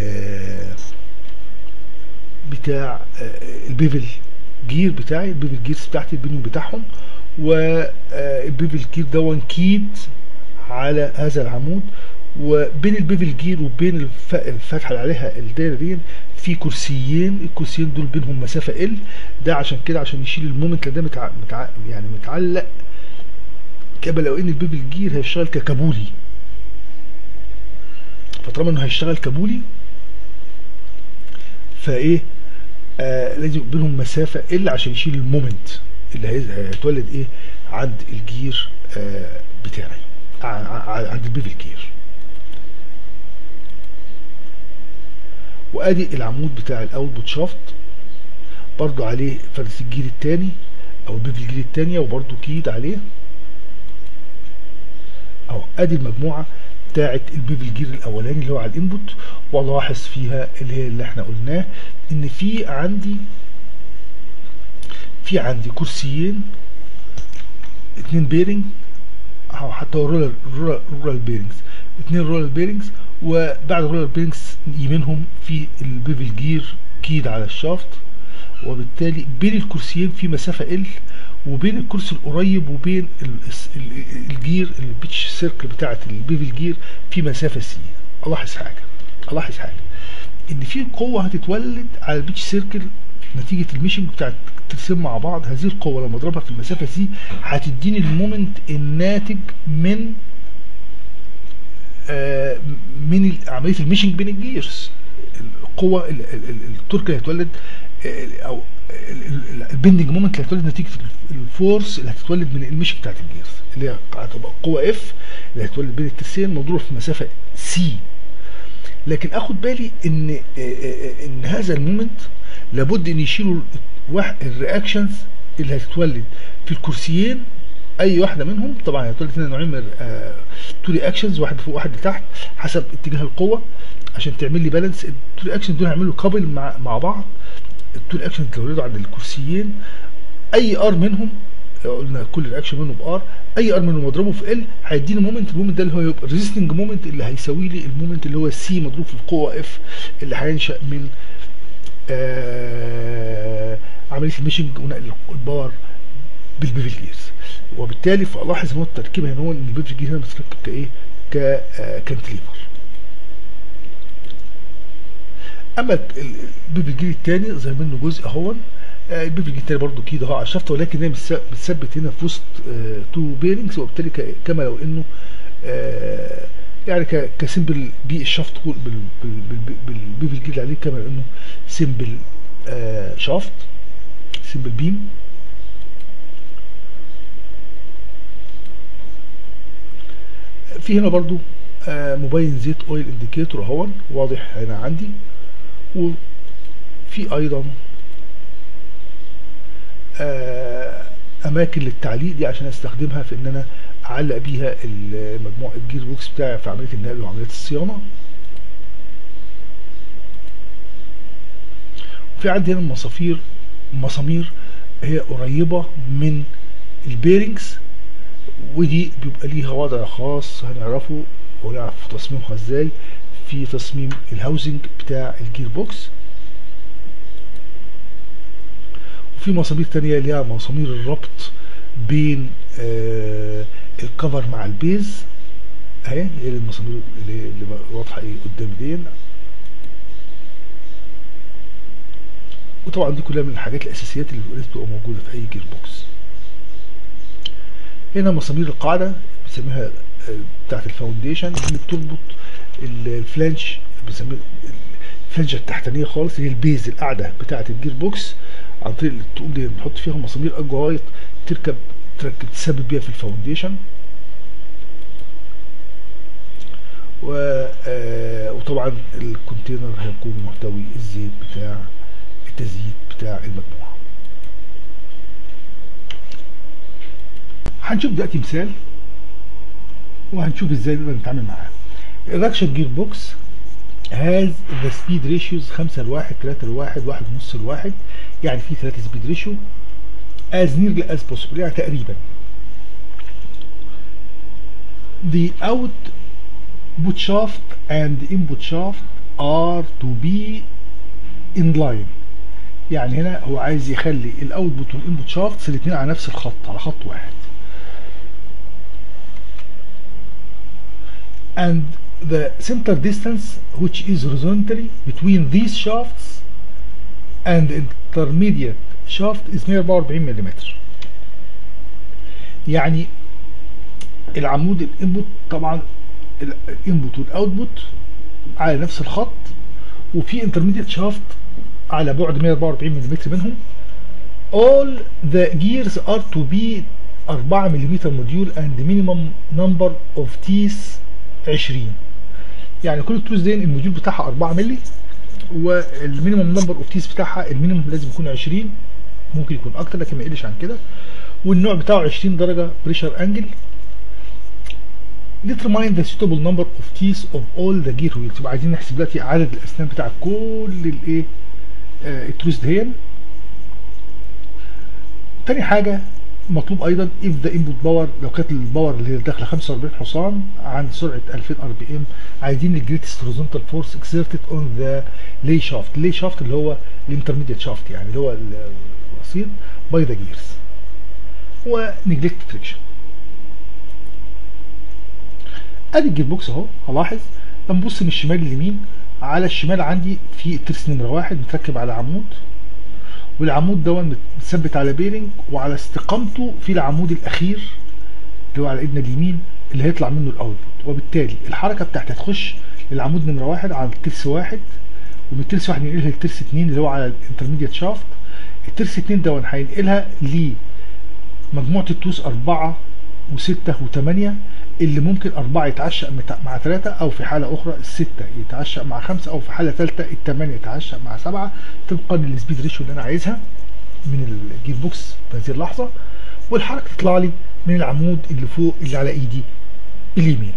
بتاع البيفل جير بتاعي البيفل جيرز بتاعتي البنيون بتاعهم والبيفل جير ده كيد على هذا العمود وبين البيفل جير وبين الفتحه اللي عليها الدايره دي في كرسيين الكرسيين دول بينهم مسافه ال ده عشان كده عشان يشيل المومنت ده متع... متع... يعني متعلق كما لو ان البيبل جير هيشتغل ككابولي فطالما انه هيشتغل كابولي فايه آه لازم بينهم مسافه الا عشان يشيل المومنت اللي هيتولد ايه عند الجير آه بتاعي عند البيبل جير وادي العمود بتاع الاوتبوت شافت برضو عليه فردة الجير التاني او البيبل جير التانية وبرضو كيد عليه اهو ادي المجموعه بتاعه البيفل جير الاولاني اللي هو على الانبوت والاحظ فيها اللي هي اللي احنا قلناه ان في عندي في عندي كرسيين اتنين بيرنج اهو حتى رولر رولر, رولر بيرنجز اتنين رولر بيرنجز وبعد رولر بيرنجز يمينهم في البيفل جير كيد على الشافت وبالتالي بين الكرسيين في مسافه ال وبين الكرسي القريب وبين الجير البيتش سيركل بتاعه البيفل جير في مسافه سي الاحظ حاجه الاحظ حاجه ان في قوه هتتولد على البيتش سيركل نتيجه الميشنج بتاعت ترسم مع بعض هذه القوه لما اضربها في المسافه سي هتديني المومنت الناتج من آه من عمليه الميشنج بين الجيرز القوه التورك اللي هيتولد او البندنج مومنت اللي هتولد نتيجه الفورس اللي هتتولد من المشي بتاعت الجيرز اللي هي هتبقى قوه اف اللي هتولد بين الترسين مضروبه في مسافه سي لكن اخد بالي ان ان هذا المومنت لابد ان يشيلوا الرياكشنز اللي هتتولد في الكرسيين اي واحده منهم طبعا هتولد هنا نوعين من تو رياكشنز واحد فوق واحد لتحت حسب اتجاه القوه عشان تعمل لي بالانس التو رياكشنز دول هيعملوا كابل مع مع بعض التو رياكشنز اللي اتولدوا عند الكرسيين اي ار منهم قلنا كل رياكشن منه بار اي ار منهم مضروبه في ال هيديني مومنت المومنت ده اللي هو يبقى ريزيستنج مومنت اللي هيساوي لي المومنت اللي هو سي مضروب في القوه اف اللي هينشا من آه عمليه الميشنج ونقل الباور بالبيفل جيرز وبالتالي فالاحظ ان هو التركيب هنا هو ان البيفل جير هنا متركب كايه ككانتليفر اما البيفل جير الثاني زي منه جزء اهون البيفل جير الثاني برضه كده اهو على الشفطه ولكن هي متثبت هنا في وسط تو بيرنجز وبالتالي كما لو انه يعني كسيمبل بي الشفط بالبيفل جير عليه كما لو انه سيمبل شافت سيمبل بيم في هنا برضو آه مبين زيت اويل انديكيتور اهو واضح هنا عندي وفي ايضا آه اماكن للتعليق دي عشان استخدمها في ان انا اعلق بيها المجموع الجير بوكس بتاعي في عمليه النقل وعمليه الصيانه في عندي هنا المصافير مسامير هي قريبه من البيرنجز ودي بيبقى ليها وضع خاص هنعرفه ونعرف تصميمها ازاي في تصميم الهاوزنج بتاع الجير بوكس وفي مسامير تانية ليها مسامير الربط بين آه الكفر مع البيز اهي هي المسامير اللي, اللي واضحه ايه قدام دي وطبعا دي كلها من الحاجات الاساسيات اللي لازم تبقى موجوده في اي جير بوكس هنا مسامير القاعده بنسميها بتاعت الفاونديشن اللي بتربط الفلانش بنسميها الفلانجه التحتانيه خالص اللي هي البيز القاعده بتاعت الجير بوكس عن طريق التقوم دي بنحط فيها مسامير اجوايط تركب تركب تثبت بيها في الفاونديشن و آه وطبعا الكونتينر هيكون محتوي الزيت بتاع التزييت بتاع المجموعه هنشوف دلوقتي مثال وهنشوف ازاي نقدر نتعامل معاه الراكشن جير بوكس has the speed ratios 5 ل 1 3 ل 1 1 ونص ل 1 يعني في 3 speed ratio as nearly as possible يعني تقريبا the output shaft and input shaft are to be in line يعني هنا هو عايز يخلي الاوتبوت والانبوت شافتس الاثنين على نفس الخط على خط واحد and the center distance which is horizontally between these shafts and intermediate shaft is 144 ملم يعني العمود الانبوت طبعا الانبوت والاوتبوت على نفس الخط وفي intermediate شافت على بعد 144 ملم منهم all the gears are to be 4 ملم موديول and minimum number of teeth 20 يعني كل التروس دي الموديول بتاعها 4 مللي والمينيمم نمبر اوف تيس بتاعها المينيمم لازم يكون 20 ممكن يكون اكتر لكن ما يقلش عن كده والنوع بتاعه 20 درجه بريشر انجل determine the suitable number of teeth of all the gear wheels يبقى عايزين نحسب دلوقتي عدد الاسنان بتاع كل الايه آه التروس دهين تاني حاجه مطلوب ايضا if the input power لو كانت الباور اللي داخله 45 حصان عند سرعه 2000 ار بي ام عايزين الجريتست هوريزونتال فورس اكسرتد اون ذا لي شافت لي شافت اللي هو الانترميديت شافت يعني اللي هو الوسيط باي ذا جيرز ونجلكت فريكشن ادي الجير بوكس اهو هلاحظ لما نبص من الشمال لليمين على الشمال عندي في الترس نمره واحد متركب على عمود والعمود ده متثبت على بيرنج وعلى استقامته في العمود الاخير اللي هو على ايدنا اليمين اللي هيطلع منه الاوتبوت وبالتالي الحركه بتاعتي هتخش للعمود نمره واحد على الترس واحد ومن الترس واحد ينقلها للترس اتنين اللي هو على الانترميديت شافت الترس اتنين ده هينقلها لمجموعه التوس اربعه وسته وثمانيه اللي ممكن أربعة يتعشق مع ثلاثة أو في حالة أخرى الستة يتعشق مع خمسة أو في حالة ثالثة الثمانية يتعشق مع سبعة طبقا للسبيد ريشيو اللي أنا عايزها من الجير بوكس في هذه اللحظة والحركة تطلع لي من العمود اللي فوق اللي على إيدي اليمين.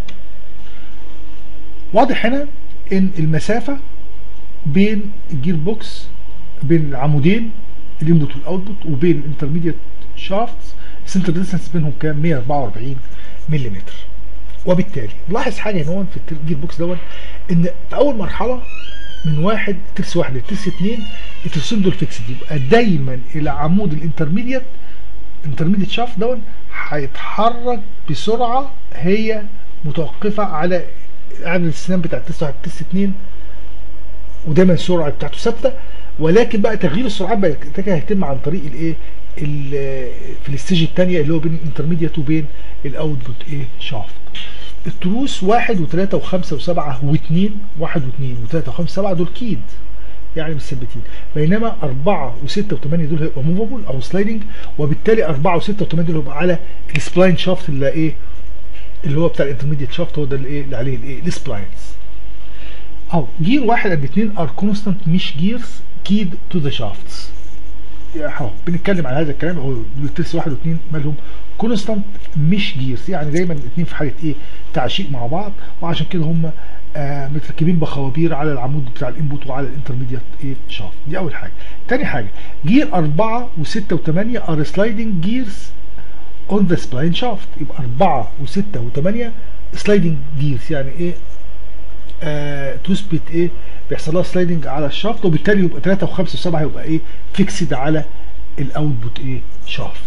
واضح هنا إن المسافة بين الجير بوكس بين العمودين الانبوت والاوتبوت وبين الانترميديت شافتس السنتر ديستانس بينهم كام 144 ملم وبالتالي نلاحظ حاجه هنا في الجير بوكس دون ان في اول مرحله من واحد ترس واحد لترس اثنين الترسين دول فيكسد يبقى دايما العمود الانترميديت الانترميديت شافت دون هيتحرك بسرعه هي متوقفه على عدد السنان بتاع الترس واحد الترس اثنين ودايما السرعه بتاعته ثابته ولكن بقى تغيير السرعات بقى هيتم عن طريق الايه في الستيج الثانيه اللي هو بين الانترميديت وبين الاوتبوت ايه شافت التروس واحد وثلاثة وخمسة وسبعة واثنين واحد واثنين وثلاثة وخمسة وسبعة دول كيد يعني مثبتين بينما أربعة وستة وثمانية دول هيبقوا موفابل أو سلايدنج وبالتالي أربعة وستة وثمانية دول هيبقوا على السبلاين شافت اللي إيه اللي هو بتاع الانترميديت شافت هو ده اللي إيه اللي عليه الإيه السبلاينز أهو جير واحد قد اثنين ار كونستانت مش جيرز كيد تو ذا شافتس اهو بنتكلم على هذا الكلام هو الترس واحد واثنين مالهم كونستانت مش جيرز يعني دايما الاثنين في حاله ايه تعشيق مع بعض وعشان كده هم آه متركبين بخوابير على العمود بتاع الانبوت وعلى الانترميديت ايه شافت دي اول حاجه تاني حاجه جير 4 و6 و8 ار سلايدنج جيرز اون ذا سبلاين شافت يبقى 4 و6 و8 سلايدنج جيرز يعني ايه آه تثبت ايه بيحصل لها سلايدنج على الشافت وبالتالي يبقى 3 و5 و7 يبقى ايه فيكسد على الاوتبوت ايه شافت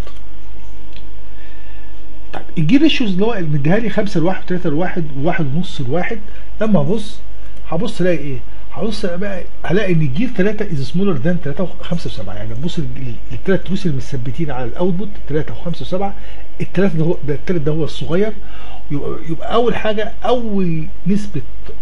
طيب الجير ريشيوز اللي هو مديها لي 5 ل 1 3 ل 1 و1 ونص ل 1 لما ابص هبص الاقي ايه؟ هبص بقى هلاقي ان الجير 3 از سمولر ذان 3 و5 و7 يعني بص للثلاث تروس المثبتين على الاوتبوت 3 و5 و7 الثلاثه ده هو ده الثالث ده هو الصغير يبقى, يبقى اول حاجه اول نسبه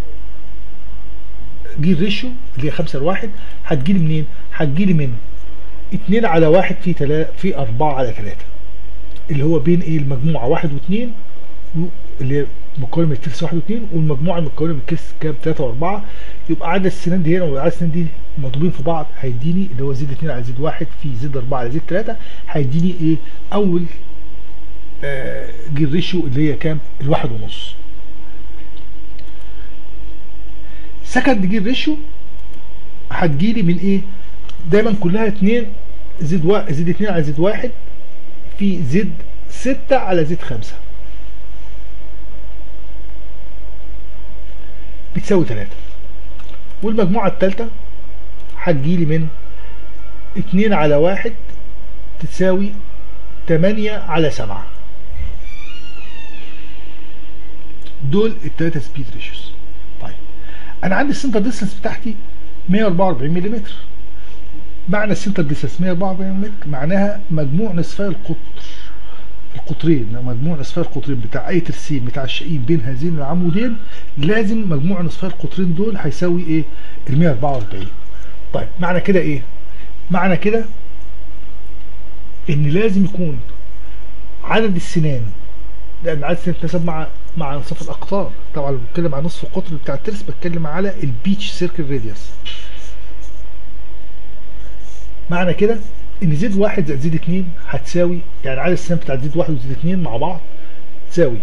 جير ريشيو اللي هي 5 ل 1 هتجيلي منين؟ هتجيلي من 2 على 1 في 3 في 4 على 3 اللي هو بين ايه المجموعه 1 و2 اللي هي مكونه من الكيس 1 و2 والمجموعه المكونه من الكيس كام 3 و4 يبقى عدد السنان دي هنا وعدد السنان دي مضروبين في بعض هيديني اللي هو زد 2 على زد 1 في زد 4 على زد 3 هيديني ايه اول آه جير ريشيو اللي هي كام الواحد ونص سكند جير ريشيو هتجيلي من ايه دايما كلها 2 زد 1 زد 2 على زد 1 في زد 6 على زد 5 بتساوي 3 والمجموعة الثالثة هتجيلي من 2 على 1 تساوي 8 على 7 دول الثلاثة سبيد ريشيوز طيب انا عندي السنتر ديستنس بتاعتي 144 ملم معنى السنتر ديستنس 144 ملم معناها مجموع نصفي القطر القطرين مجموع نصفي القطرين بتاع اي ترسيم بتاع الشقين بين هذين العمودين لازم مجموع نصفي القطرين دول هيساوي ايه ال 144 طيب معنى كده ايه معنى كده ان لازم يكون عدد السنان لان عدد السنان بتناسب مع مع انصاف الاقطار طبعا بتكلم عن نصف القطر بتاع الترس بتكلم على البيتش سيركل راديوس معنى كده ان زد واحد زائد زد اتنين هتساوي يعني عدد السنان بتاع زد واحد وزد اتنين مع بعض تساوي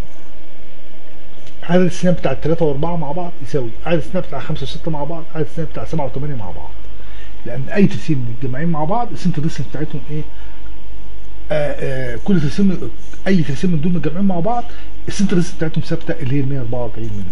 عدد السنان بتاع التلاتة واربعة مع بعض يساوي عدد السنان بتاع خمسة وستة مع بعض عدد السنان بتاع سبعة وثمانية مع بعض لان اي ترسيم متجمعين مع بعض السنتر ديستنس بتاعتهم ايه آآ آآ كل ترسيم اي ترسيم من دول متجمعين مع بعض السنتر ديستنس بتاعتهم ثابته اللي هي 144 ملم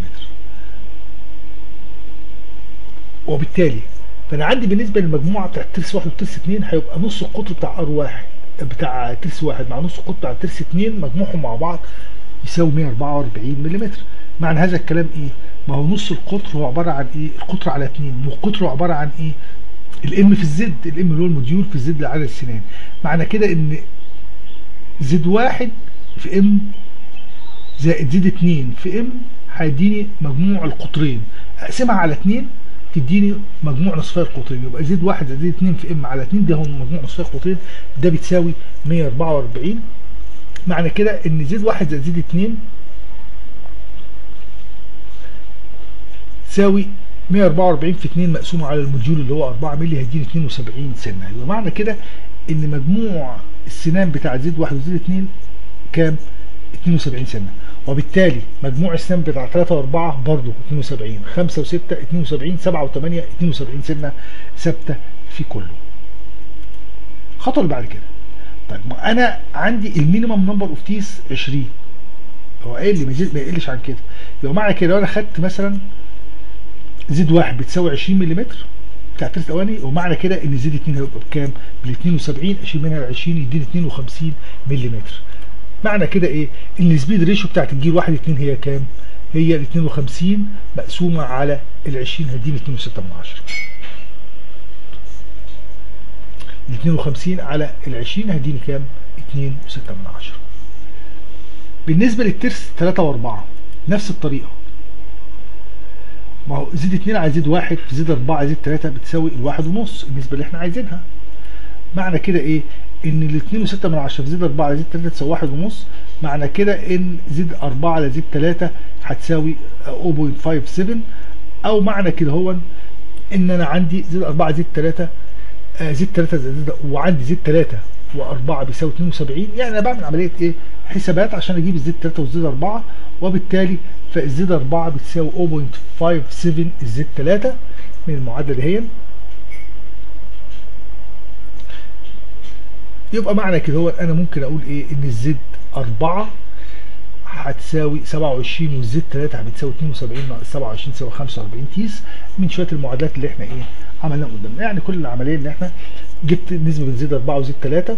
وبالتالي فانا عندي بالنسبه للمجموعه بتاعت ترس واحد وترس اثنين هيبقى نص القطر بتاع ار واحد بتاع ترس واحد مع نص القطر بتاع ترس اثنين مجموعهم مع بعض يساوي 144 ملم معنى هذا الكلام ايه؟ ما هو نص القطر هو عباره عن ايه؟ القطر على اثنين والقطر عباره عن ايه؟ الام في الزد الام اللي هو الموديول في الزد لعدد السنان معنى كده ان زد واحد في ام زائد زد اتنين في ام هيديني مجموع القطرين اقسمها على اتنين تديني مجموع نصفي القطرين يبقى زد واحد زائد زد اتنين في ام على اتنين ده هو مجموع نصفي القطرين ده بتساوي 144 معنى كده ان زد واحد زائد زد اتنين تساوي 144 في 2 مقسومه على الموديول اللي هو 4 مللي هيديني 72 سنه يبقى معنى كده ان مجموع السنان بتاع زد 1 وزد 2 كام 72 سنه وبالتالي مجموع السنان بتاع 3 و4 برضه 72 5 و6 72 7 و8 72 سنه ثابته في كله الخطوه اللي بعد كده طيب ما انا عندي المينيمم نمبر اوف تيس 20 هو قايل لي ما يقلش عن كده يبقى معنى كده لو انا خدت مثلا زد واحد بتساوي 20 ملم بتاع الترس الاولاني ومعنى كده ان زد 2 هيبقى بكام؟ بال 72 اشيل منها ال 20 يديني 52 ملم معنى كده ايه؟ ان السبيد ريشيو بتاعت الجيل 1 2 هي كام؟ هي ال 52 مقسومه على ال 20 هتديني 2.6 من 10 ال 52 على ال 20 هتديني كام؟ 2.6 من 10 بالنسبه للترس 3 و4 نفس الطريقه ما هو زد 2 على زد 1 في زد 4 على زد 3 بتساوي الواحد ونص النسبه اللي احنا عايزينها معنى كده ايه ان ال 2 و6 من 10 في زد 4 على زد 3 تساوي واحد ونص معنى كده ان زد 4 على زد 3 هتساوي 0.57 او معنى كده هو ان انا عندي زد 4 على زد 3 آه زد 3 زد وعندي زد 3 و4 بيساوي 72 يعني انا بعمل عمليه ايه حسابات عشان اجيب الزد 3 والزد 4 وبالتالي فالزد 4 بتساوي 0.57 الزد 3 من المعادله دي هي يبقى معنى كده هو انا ممكن اقول ايه ان الزد 4 هتساوي 27 والزد 3 بتساوي 72 ناقص 27 تساوي 45 تيس من شويه المعادلات اللي احنا ايه عملناها قدامنا يعني كل العمليه ان احنا جبت نسبه بين زد 4 وزد 3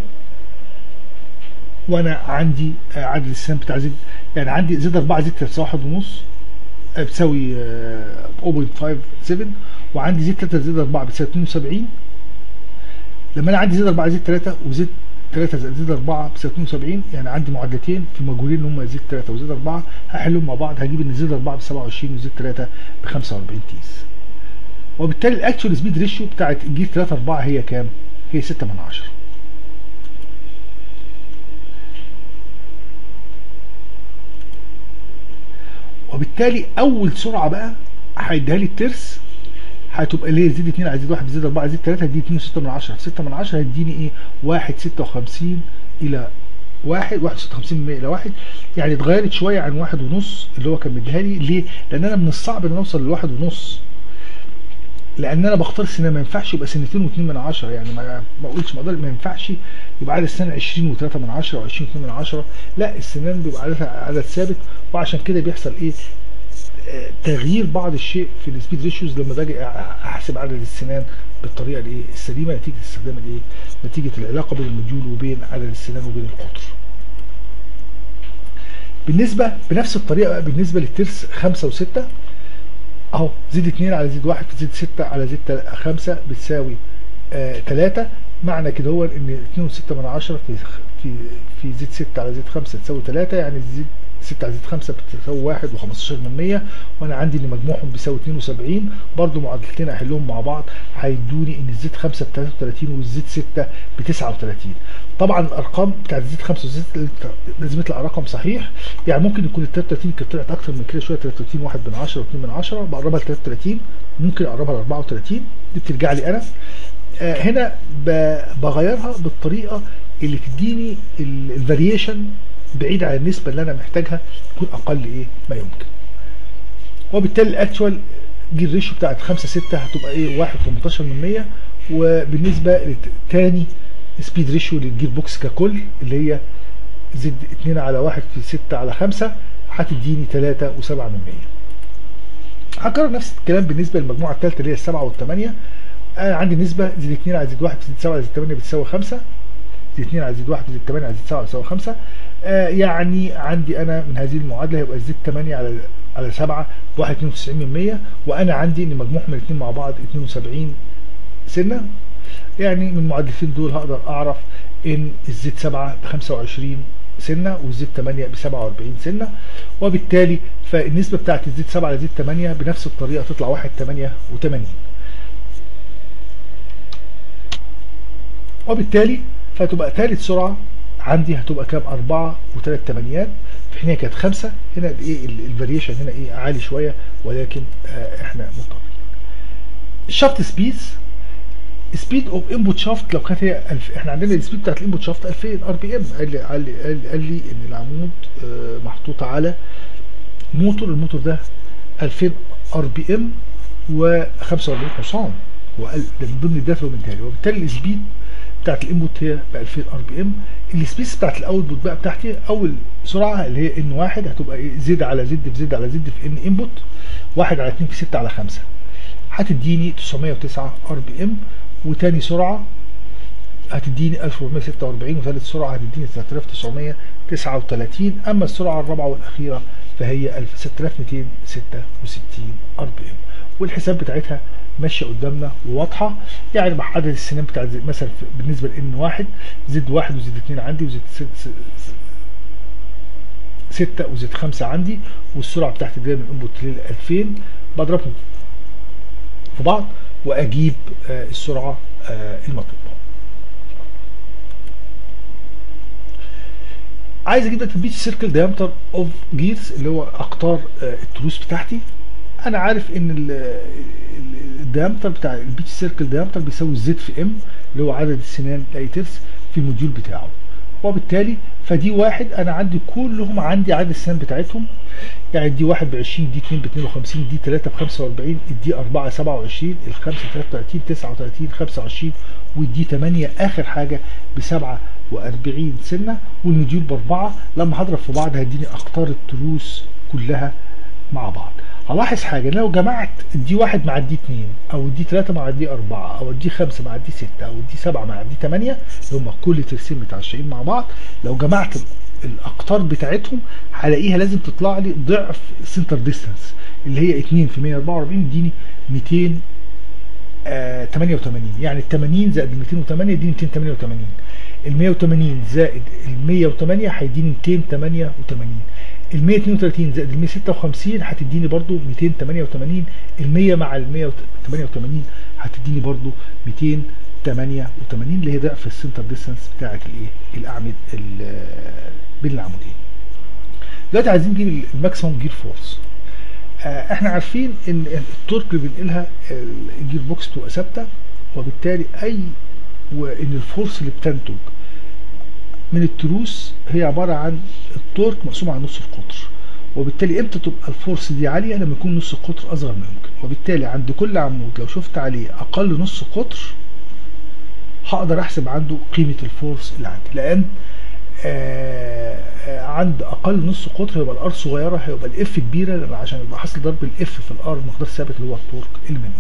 وانا عندي آه، عدد السنان بتاع زد يعني عندي زد 4 زد 3 واحد ونص آه، بتساوي آه، 0.57 وعندي زد 3 زد 4 بتساوي 72 لما انا عندي زد 4 زد 3 وزد 3 زائد زد 4 بتساوي 72 يعني عندي معادلتين في مجهولين اللي هم زد 3 وزد 4 هحلهم مع بعض هجيب ان زد 4 ب 27 وزد 3 ب 45 تيس وبالتالي الاكشوال سبيد ريشيو بتاعت الجيل 3 4 هي كام؟ هي 6 من 10 وبالتالي اول سرعه بقى هيديها لي الترس هتبقى اللي هي زد 2 على زد 1 زد 4 زد 3 هتديني 2 6 من 10 6 من 10 هيديني ايه 1 56 الى 1 1 56 الى 1 يعني اتغيرت شويه عن 1 ونص اللي هو كان مديها لي ليه؟ لان انا من الصعب ان أنا اوصل للواحد ونص لان انا بختار سنه ما ينفعش يبقى سنتين و2 من 10 يعني ما ما اقولش ما أقدر- ما ينفعش يبقى عدد السنه 20 و3 من 10 او 20 و2 من 10 لا السنان بيبقى عددها عدد ثابت وعشان كده بيحصل ايه آه، تغيير بعض الشيء في السبيد ريشيوز لما باجي أ- احسب عدد السنان بالطريقه الايه السليمه نتيجه استخدام الايه نتيجه العلاقه بين الموديول وبين عدد السنان وبين القطر بالنسبه بنفس الطريقه بقى بالنسبه للترس 5 و6 اهو زد 2 على زد 1 في زد 6 على زد 5 بتساوي 3 معنى كده هو ان 2 و6 من 10 في في في زد 6 على زد 5 تساوي 3 يعني زد 6 على زد 5 بتساوي 1 و15 من 100 وانا عندي ان مجموعهم بيساوي 72 برضو معادلتين احلهم مع بعض هيدوني ان الزد 5 ب 33 والزد 6 ب 39 طبعا الارقام بتاعت زد 5 وزد 6 لازم يطلع رقم صحيح يعني ممكن يكون ال 33 كانت طلعت اكتر من كده شويه 33 1 من 10 و2 من 10 بقربها ل 33 ممكن اقربها ل 34 دي بترجع لي انا آه، هنا ب- بغيرها بالطريقه اللي تديني الفاريشن بعيد عن النسبه اللي انا محتاجها تكون اقل ايه ما يمكن وبالتالي الاكتوال جير ريشيو بتاعت 5 6 هتبقى ايه 1 18 من 100 وبالنسبه لتاني سبيد ريشيو للجير بوكس ككل اللي هي زد 2 على 1 في 6 على 5 هتديني 3 و7 من 100 هكرر نفس الكلام بالنسبه للمجموعه الثالثه اللي هي السبعه والثمانيه انا عندي نسبه زد 2 على زد 1 في زد 7 على زد 8 بتساوي 5 زد 2 على زد 1 في زد 8 على زد 7 بتساوي 5 آه يعني عندي انا من هذه المعادله هيبقى زد 8 على على 7 ب 91 من 100 وانا عندي ان مجموعهم الاثنين مع بعض 72 سنه يعني من المعادلتين دول هقدر اعرف ان الزد 7 ب 25 سنه والزد 8 ب 47 سنه وبالتالي فالنسبه بتاعت الزد 7 على زد 8 بنفس الطريقه تطلع 1 88 وبالتالي فتبقى ثالث سرعه عندي هتبقى كام 4 و3 تمانيات في حين هي كانت 5 هنا الايه الفاريشن هنا ايه عالي شويه ولكن آه احنا مضطرين الشافت سبيس سبيد اوف انبوت شافت لو كانت هي الف... احنا عندنا السبيد بتاعت الانبوت شافت 2000 ار بي ام قال لي قال لي قال, قال لي ان العمود آه محطوط على موتور الموتور ده 2000 ار بي ام و45 حصان وقال ده من ضمن الداتا اللي هو وبالتالي السبيد بتاعت الانبوت هي ب 2000 ار بي ام السبيس بتاعت الاوتبوت بقى بتاعتي اول سرعه اللي هي ان واحد هتبقى ايه زد على زد في زد على زد في ان انبوت 1 على 2 في 6 على 5 هتديني 909 ار بي ام وتاني سرعه هتديني 1446 وثالث سرعه هتديني 3939 اما السرعه الرابعه والاخيره فهي 6266 ار بي ام والحساب بتاعتها ماشيه قدامنا وواضحه يعني مع عدد السنين بتاع مثلا بالنسبه لان واحد زد واحد وزد اثنين عندي وزد ستة وزد خمسة عندي والسرعة بتاعتي جاية من انبوت لل 2000 بضربهم في بعض واجيب آه السرعة آه المطلوبة عايز اجيب لك البيتش سيركل دايمتر اوف جيرز اللي هو اقطار آه التروس بتاعتي انا عارف ان الديامتر بتاع البيتش سيركل ديامتر بيساوي زد في ام اللي هو عدد السنان لاي ترس في الموديول بتاعه وبالتالي فدي واحد انا عندي كلهم عندي عدد السنان بتاعتهم يعني دي واحد ب 20 دي 2 ب 52 دي 3 ب 45 دي 4 27 الخمسه 33 39 25 ودي 8 اخر حاجه ب 47 سنه والمديول باربعه لما هضرب في بعض هيديني اقطار التروس كلها مع بعض هلاحظ حاجه لو جمعت دي واحد مع دي اتنين او دي تلاته مع دي اربعه او دي خمسه مع دي سته او دي سبعه مع دي تمانيه اللي هم كل ترسين متعشقين مع بعض لو جمعت الاقطار بتاعتهم هلاقيها لازم تطلع لي ضعف السنتر ديستانس اللي هي 2 في 144 يديني 200 آه 88 يعني ال 80 زائد ال 208 يديني 288 ال 180 زائد ال 108 هيديني 288 ال 132 زائد ال 156 هتديني برضو 288 ال 100 مع ال 188 هتديني برضو 288 اللي هي ضعف السنتر ديستانس بتاعت الايه الاعمد بين العمودين دلوقتي عايزين نجيب الماكسيموم جير فورس آه احنا عارفين ان التورك اللي بينقلها الجير بوكس تبقى ثابته وبالتالي اي وان الفورس اللي بتنتج من التروس هي عباره عن التورك مقسوم على نص القطر وبالتالي امتى تبقى الفورس دي عاليه لما يكون نص القطر اصغر ما يمكن وبالتالي عند كل عمود لو شفت عليه اقل نص قطر هقدر احسب عنده قيمه الفورس اللي عندي لان آه عند اقل نص قطر هيبقى الار صغيره هيبقى الاف كبيره عشان يبقى حاصل ضرب الاف في الار مقدار ثابت اللي هو التورك المنوي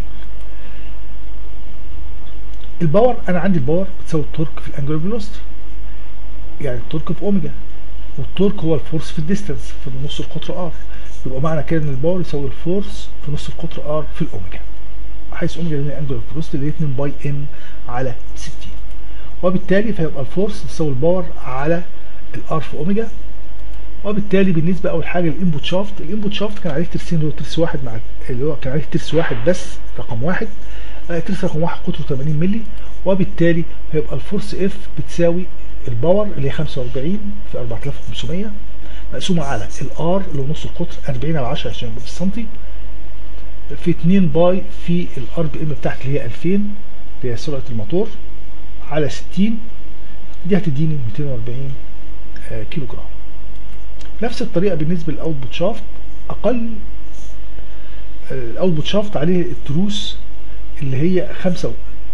الباور انا عندي الباور بتساوي التورك في الانجلر فيلوسيتي يعني التورك في اوميجا والتورك هو الفورس في الديستانس في نص القطر ار يبقى معنى كده ان الباور يساوي الفورس في نص القطر ار في الاوميجا حيث اوميجا اللي هي انجلر فيلوسيتي اللي هي 2 باي ان على 60 وبالتالي فيبقى الفورس تساوي الباور على الار في اوميجا وبالتالي بالنسبه اول حاجه للانبوت شافت الانبوت شافت كان عليه ترسين اللي هو ترس واحد مع اللي هو كان عليه ترس واحد بس رقم واحد ترس رقم واحد قطره 80 مللي وبالتالي هيبقى الفورس اف بتساوي الباور اللي هي 45 في 4500 مقسومه على الار اللي هو نص القطر 40 على 10 عشان يبقى بالسنتي في 2 باي في الار بي ام بتاعتي اللي هي 2000 اللي هي سرعه الموتور على 60 دي هتديني 240 كيلو جرام نفس الطريقه بالنسبه للاوتبوت شافت اقل الاوتبوت شافت عليه التروس اللي هي 5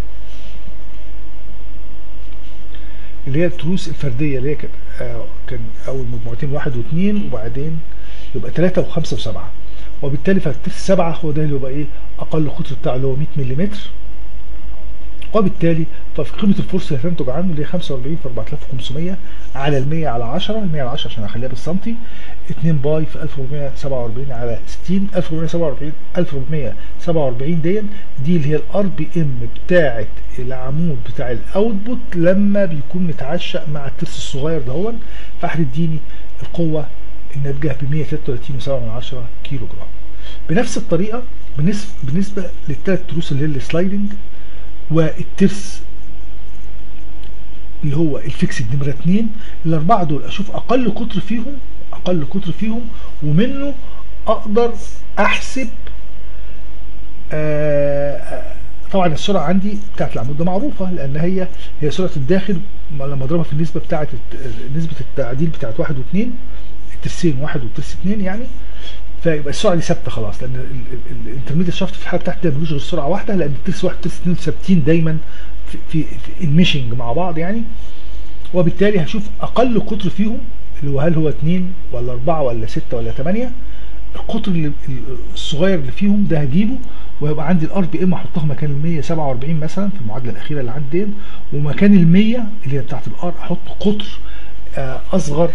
اللي هي التروس الفرديه اللي هي كان كان اول مجموعتين واحد واثنين وبعدين يبقى ثلاثه وخمسه وسبعه وبالتالي فالترس سبعه هو ده اللي يبقى ايه اقل قطر بتاعه اللي هو 100 ملم وبالتالي ففي قيمه الفورس اللي هتنتج عنه اللي هي 45 في 4500 على ال 100 على 10 ال 100 على 10 عشان اخليها بالسنتي 2 باي في 1447 على 60 1447 1447 دي دي اللي هي الار بي ام بتاعه العمود بتاع الاوتبوت لما بيكون متعشق مع الترس الصغير دهون فهتديني القوه الناتجه ب 133.7 كيلو جرام بنفس الطريقه بالنسبه بالنسبه للثلاث تروس اللي هي السلايدنج والترس اللي هو الفيكسد نمره 2 الاربعه دول اشوف اقل قطر فيهم اقل قطر فيهم ومنه اقدر احسب آه طبعا السرعه عندي بتاعت العمود ده معروفه لان هي هي سرعه الداخل لما اضربها في النسبه بتاعت نسبه التعديل بتاعت واحد واثنين الترسين واحد والترس اثنين يعني فيبقى السرعه دي ثابته خلاص لان الانترميديت شافت في الحاله بتاعتي ده ملوش غير سرعه واحده لان الترس واحد والترس اثنين ثابتين دايما في في, في الميشنج مع بعض يعني وبالتالي هشوف اقل قطر فيهم اللي هو هل هو 2 ولا 4 ولا 6 ولا 8 القطر اللي الصغير اللي فيهم ده هجيبه ويبقى عندي الار بي ام احطها مكان ال 147 مثلا في المعادله الاخيره اللي عندي دي ومكان ال 100 اللي هي بتاعت الار احط قطر آه اصغر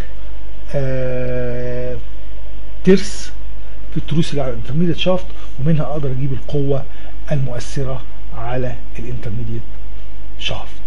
آه ترس في التروس اللي على الانترميديت شافت ومنها اقدر اجيب القوه المؤثره على الانترميديت شافت